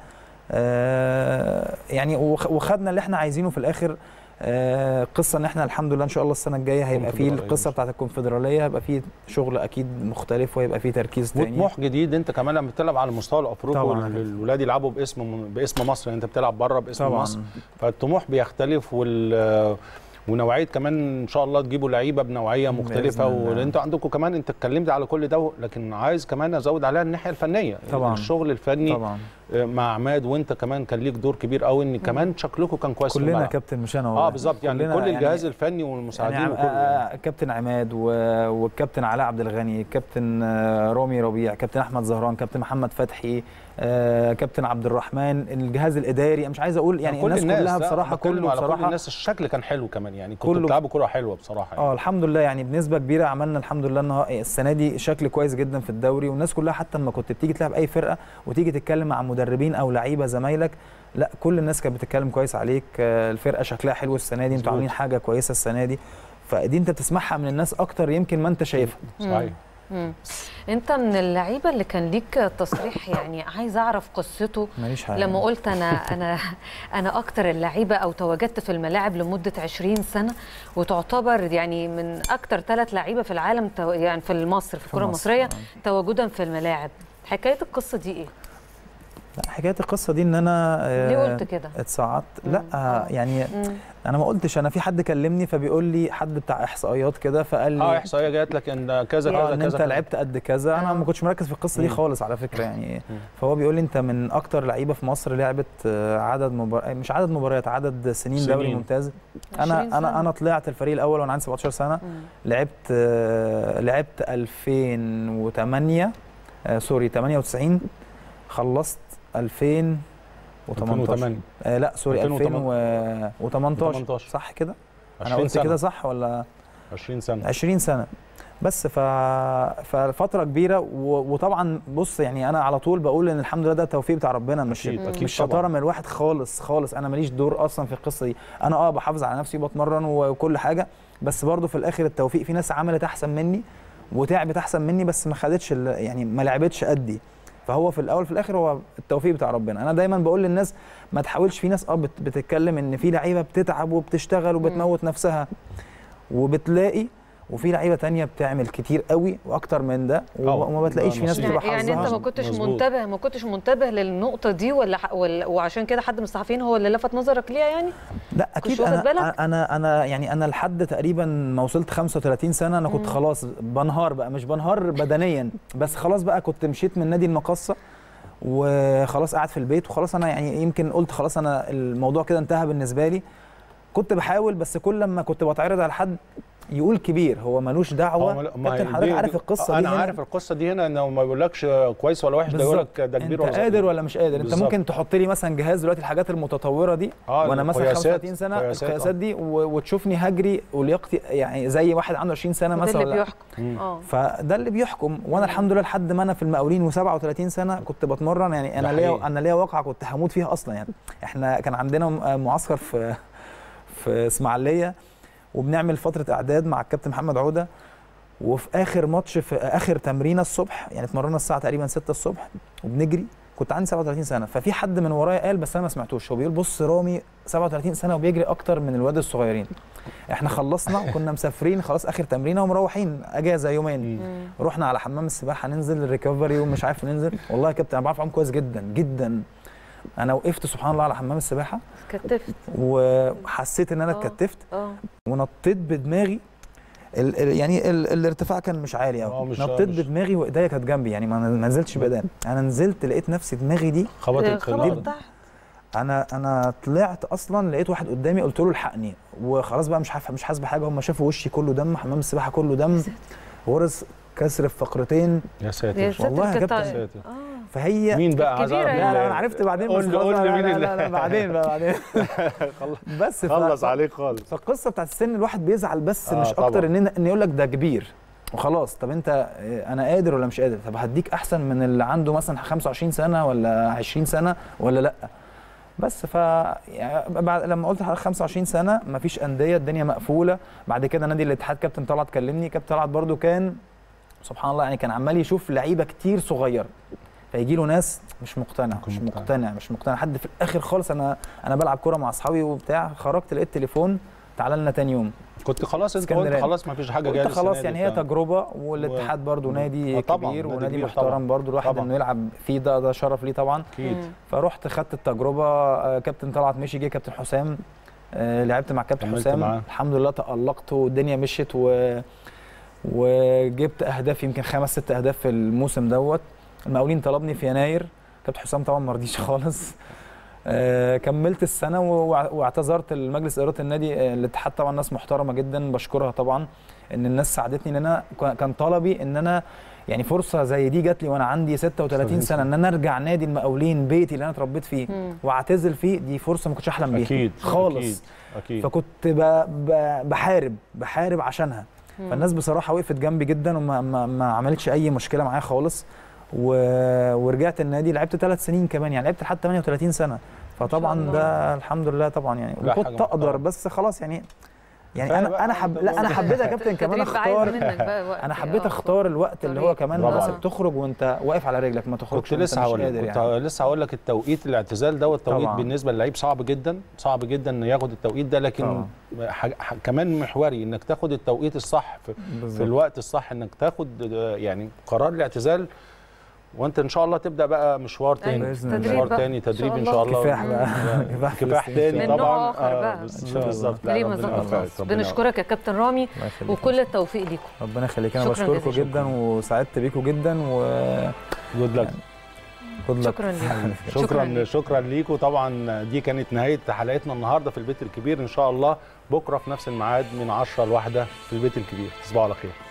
آه يعني وخ- وخدنا اللي احنا عايزينه في الاخر آه قصه ان احنا الحمد لله ان شاء الله السنه الجايه هيبقى فيه كونفدرالية. القصه بتاعت الكونفدراليه هيبقى فيه شغل اكيد مختلف وهيبقى فيه تركيز تاني وطموح جديد انت كمان لما بتلعب على المستوى الافريقي طبعاً. والولاد يلعبوا باسم باسم مصر يعني انت بتلعب بره باسم طبعا مصر فالطموح بيختلف وال ونوعيه كمان ان شاء الله تجيبوا لعيبه بنوعيه بإذن مختلفه الله. وانتوا عندكم كمان انت اتكلمت على كل ده لكن عايز كمان ازود عليها الناحيه الفنيه طبعاً. الشغل الفني طبعا آه، مع عماد وانت كمان كان ليك دور كبير قوي ان كمان شكلكم كان كويس في كلنا الملعب. كابتن مش انا اه والله. بالظبط يعني كلنا كل الجهاز الفني والمساعدين يعني وكله يعني. آه، كابتن عماد و- والكابتن علاء عبد الغني كابتن آه، رامي ربيع كابتن احمد زهران كابتن محمد فتحي آه، كابتن عبد الرحمن الجهاز الاداري أنا مش عايز اقول يعني كل الناس, كلها لا، بصراحه بتكلم كله على كل بصراحه الناس الشكل كان حلو كمان يعني كنتوا كله- بتلعبوا كوره حلوه بصراحه يعني. اه الحمد لله يعني بنسبه كبيره عملنا الحمد لله النها- السنه دي شكل كويس جدا في الدوري والناس كلها حتى لما كنت بتيجي تلعب اي فرقه وتيجي تتكلم مع مدربين او لعيبه زمايلك لا كل الناس كانت بتتكلم كويس عليك آه، الفرقه شكلها حلو السنه دي انتوا مظبوط. عاملين حاجه كويسه السنه دي فدي انت بتسمعها من الناس اكتر يمكن ما انت شايفها صحيح مم. انت من اللعيبه اللي كان ليك تصريح يعني عايز اعرف قصته ماليش حاجه لما قلت انا انا انا اكتر اللعيبه او تواجدت في الملاعب لمده 20 سنه وتعتبر يعني من اكتر ثلاث لعيبه في العالم تو- يعني في مصر في الكره مصر، المصريه آه. تواجدا في الملاعب حكايه القصه دي ايه لا حكايه القصه دي ان انا آه، ليه قلت كده اتصعدت مم. لا آه، آه. يعني مم. انا ما قلتش انا في حد كلمني فبيقول لي حد بتاع احصائيات كده فقال لي اه احصائيه جات لك ان كذا اه كذا ان كذا انت كذا. لعبت قد كذا انا آه. ما كنتش مركز في القصه دي مم. خالص على فكره يعني مم. فهو بيقول لي انت من اكتر لعيبه في مصر لعبت آه، عدد مبار... مش عدد مباريات عدد سنين, سنين. دوري ممتاز 20 انا سنة. انا انا طلعت الفريق الاول وانا عندي 17 سنه مم. لعبت آه، لعبت 2008 آه، سوري 98 خلصت 2018 2008 آه لا سوري 2018. 2018 18. صح كده انا 20 قلت سنة. كده صح ولا 20 سنه 20 سنه بس ف... ففتره كبيره و... وطبعا بص يعني انا على طول بقول ان الحمد لله ده توفيق بتاع ربنا مش أكيد، أكيد مش شطاره طبعاً. من الواحد خالص خالص انا ماليش دور اصلا في القصه دي انا اه بحافظ على نفسي وبتمرن وكل حاجه بس برضو في الاخر التوفيق في ناس عملت احسن مني وتعبت احسن مني بس ما خدتش ال- يعني ما لعبتش قدي فهو في الاول في الاخر هو التوفيق بتاع ربنا انا دايما بقول للناس ما تحاولش في ناس اه بت- بتتكلم ان في لعيبه بتتعب وبتشتغل وبتموت نفسها وبتلاقي وفي لعيبه تانية بتعمل كتير قوي واكتر من ده و- آه، وما بتلاقيش ده في ناس نصيب. بتبقى يعني, يعني انت ما حظها كنتش مظبوط. منتبه ما كنتش منتبه للنقطه دي ولا, ح- ولا وعشان كده حد من الصحفيين هو اللي لفت نظرك ليها يعني لا اكيد واخد انا بالك؟ انا انا يعني انا لحد تقريبا ما وصلت 35 سنه انا كنت مم. خلاص بنهار بقى مش بنهار بدنيا بس خلاص بقى كنت مشيت من نادي المقصه وخلاص قاعد في البيت وخلاص انا يعني يمكن قلت خلاص انا الموضوع كده انتهى بالنسبه لي كنت بحاول بس كل لما كنت بتعرض على حد يقول كبير هو ملوش دعوه هو ما- كابتن ما- حضرتك دي- عارف دي- القصه دي انا هنا. عارف القصه دي هنا انه ما بيقولكش كويس ولا وحش ده يقول لك ده كبير انت ولا صغير. قادر ولا مش قادر انت بالظبط. ممكن تحط لي مثلا جهاز دلوقتي الحاجات المتطوره دي آه، وانا مثلا القياسات- 35 سنه قياسات، آه. القياسات دي و- وتشوفني هجري ولياقتي يعني زي واحد عنده 20 سنه ده مثلا اللي ولا- بيحكم مم. اه فده اللي بيحكم وانا الحمد لله لحد ما انا في المقاولين و37 سنه كنت بتمرن يعني انا ده ليا حقيقي. انا ليا واقعه كنت هموت فيها اصلا يعني احنا كان عندنا م- معسكر في في اسماعيليه وبنعمل فتره اعداد مع الكابتن محمد عوده وفي اخر ماتش في اخر تمرينه الصبح يعني اتمرنا الساعه تقريبا 6 الصبح وبنجري كنت عندي 37 سنه ففي حد من ورايا قال بس انا ما سمعتوش هو بيقول بص رامي 37 سنه وبيجري اكتر من الواد الصغيرين احنا خلصنا وكنا مسافرين خلاص اخر تمرينه ومروحين اجازه يومين مم. رحنا على حمام السباحه ننزل الريكفري ومش عارف ننزل والله يا كابتن انا بعرف اعوم كويس جدا جدا انا وقفت سبحان الله على حمام السباحه كتفت وحسيت ان انا آه. اتكتفت اه ونطيت بدماغي ال ال يعني ال الارتفاع كان مش عالي آه، قوي مش- نطيت مش- بدماغي وايديا كانت جنبي يعني ما ما نزلتش بايديا انا نزلت لقيت نفسي دماغي دي خبطت في خبط الارض تحت انا انا طلعت اصلا لقيت واحد قدامي قلت له الحقني وخلاص بقى مش عارف مش حاسس بحاجه هم شافوا وشي كله دم حمام السباحه كله دم غرز كسر في فقرتين يا يا ساتر ساتر والله يا كانت- كابتن. ساتر. اه فهي مين بقى عايز كبيرة أعرف يعني. لا مين لا انا عرفت بعدين قول بس لي- خلاص قول لي لا- مين لا- اللي- لا لا بعدين بقى بعدين بس ف- خلص عليك خالص فالقصه بتاعت السن الواحد بيزعل بس آه، مش طبعاً. اكتر ان ان يقول لك ده كبير وخلاص طب انت اه، انا قادر ولا مش قادر طب هديك احسن من اللي عنده مثلا 25 سنه ولا 20 سنه ولا لا بس ف يعني بعد لما قلت حضرتك 25 سنه مفيش انديه الدنيا مقفوله بعد كده نادي الاتحاد كابتن طلعت كلمني كابتن طلعت برده كان سبحان الله يعني كان عمال يشوف لعيبه كتير صغيره فيجي له ناس مش مقتنع مش مقتنع. مقتنع مش مقتنع لحد في الاخر خالص انا انا بلعب كوره مع اصحابي وبتاع خرجت لقيت تليفون تعالى لنا تاني يوم كنت خلاص انت اسكندريه. قلت خلاص ما فيش حاجه جايه قلت خلاص السنة يعني دي هي بتاع. تجربه والاتحاد برضو مم. نادي آه طبعاً، كبير نادي ونادي كبير محترم طبعاً. برضو الواحد طبعاً. انه يلعب فيه ده ده شرف ليه طبعا اكيد مم. فرحت خدت التجربه آه، كابتن طلعت مشي جه كابتن حسام آه، لعبت مع كابتن كملت حسام معاه. الحمد لله تألقت والدنيا مشيت و... وجبت اهداف يمكن خمس ست اهداف في الموسم دوت المقاولين طلبني في يناير كابتن حسام طبعا ما رضيش خالص آه، كملت السنه وع- واعتذرت لمجلس اداره النادي آه، الاتحاد طبعا ناس محترمه جدا بشكرها طبعا ان الناس ساعدتني ان انا ك- كان طلبي ان انا يعني فرصه زي دي جات لي وانا عندي 36 سنه ان انا ارجع نادي المقاولين بيتي اللي انا اتربيت فيه مم. واعتزل فيه دي فرصه ما كنتش احلم بيها اكيد خالص اكيد اكيد فكنت ب... ب... بحارب بحارب عشانها مم. فالناس بصراحه وقفت جنبي جدا وما ما, ما عملتش اي مشكله معايا خالص و... ورجعت النادي لعبت ثلاث سنين كمان يعني لعبت لحد 38 سنه فطبعا الله. ده الحمد لله طبعا يعني لا، وكنت حاجة اقدر محترمة. بس خلاص يعني يعني كفاية انا بقى انا أنت حب لا انا برضه. حبيت يا كابتن كمان التدريب عايز اختار منك بقى وقت انا آه، حبيت اختار الوقت اللي هو طريق. كمان برافو بس عليك. بتخرج وانت واقف على رجلك ما تخرجش كنت وأنت لسه مش هقول لك قادر كنت يعني. لسه هقول لك التوقيت الاعتزال دوت توقيت طبعاً. بالنسبه للعيب صعب جدا صعب جدا انه ياخد التوقيت ده لكن ح... ح... كمان محوري انك تاخد التوقيت الصح في, في بالظبط. الوقت الصح انك تاخد آه، يعني قرار الاعتزال وانت ان شاء الله تبدا بقى مشوار أيوة، تاني بإذن الله. تدريب مشوار بقى. تاني إن شاء تدريب ان الله. شاء الله كفاح بقى كفاح كفاح فلسطين. تاني من نوع طبعا آخر بقى. إن شاء الله. بالظبط لا، ليه ربنا مظبط يوفقك، خالص ربنا بنشكرك يا كابتن رامي الله يخليك. وكل التوفيق ليكم ربنا يخليك انا شكراً بشكركم جزيلاً. جدا وسعدت بيكم جدا و جود لك good luck. شكرا ليك شكراً شكرا ليك. شكرا ليكم طبعا دي كانت نهايه حلقتنا النهارده في البيت الكبير ان شاء الله بكره في نفس الميعاد من 10 لواحدة في البيت الكبير تصبحوا على خير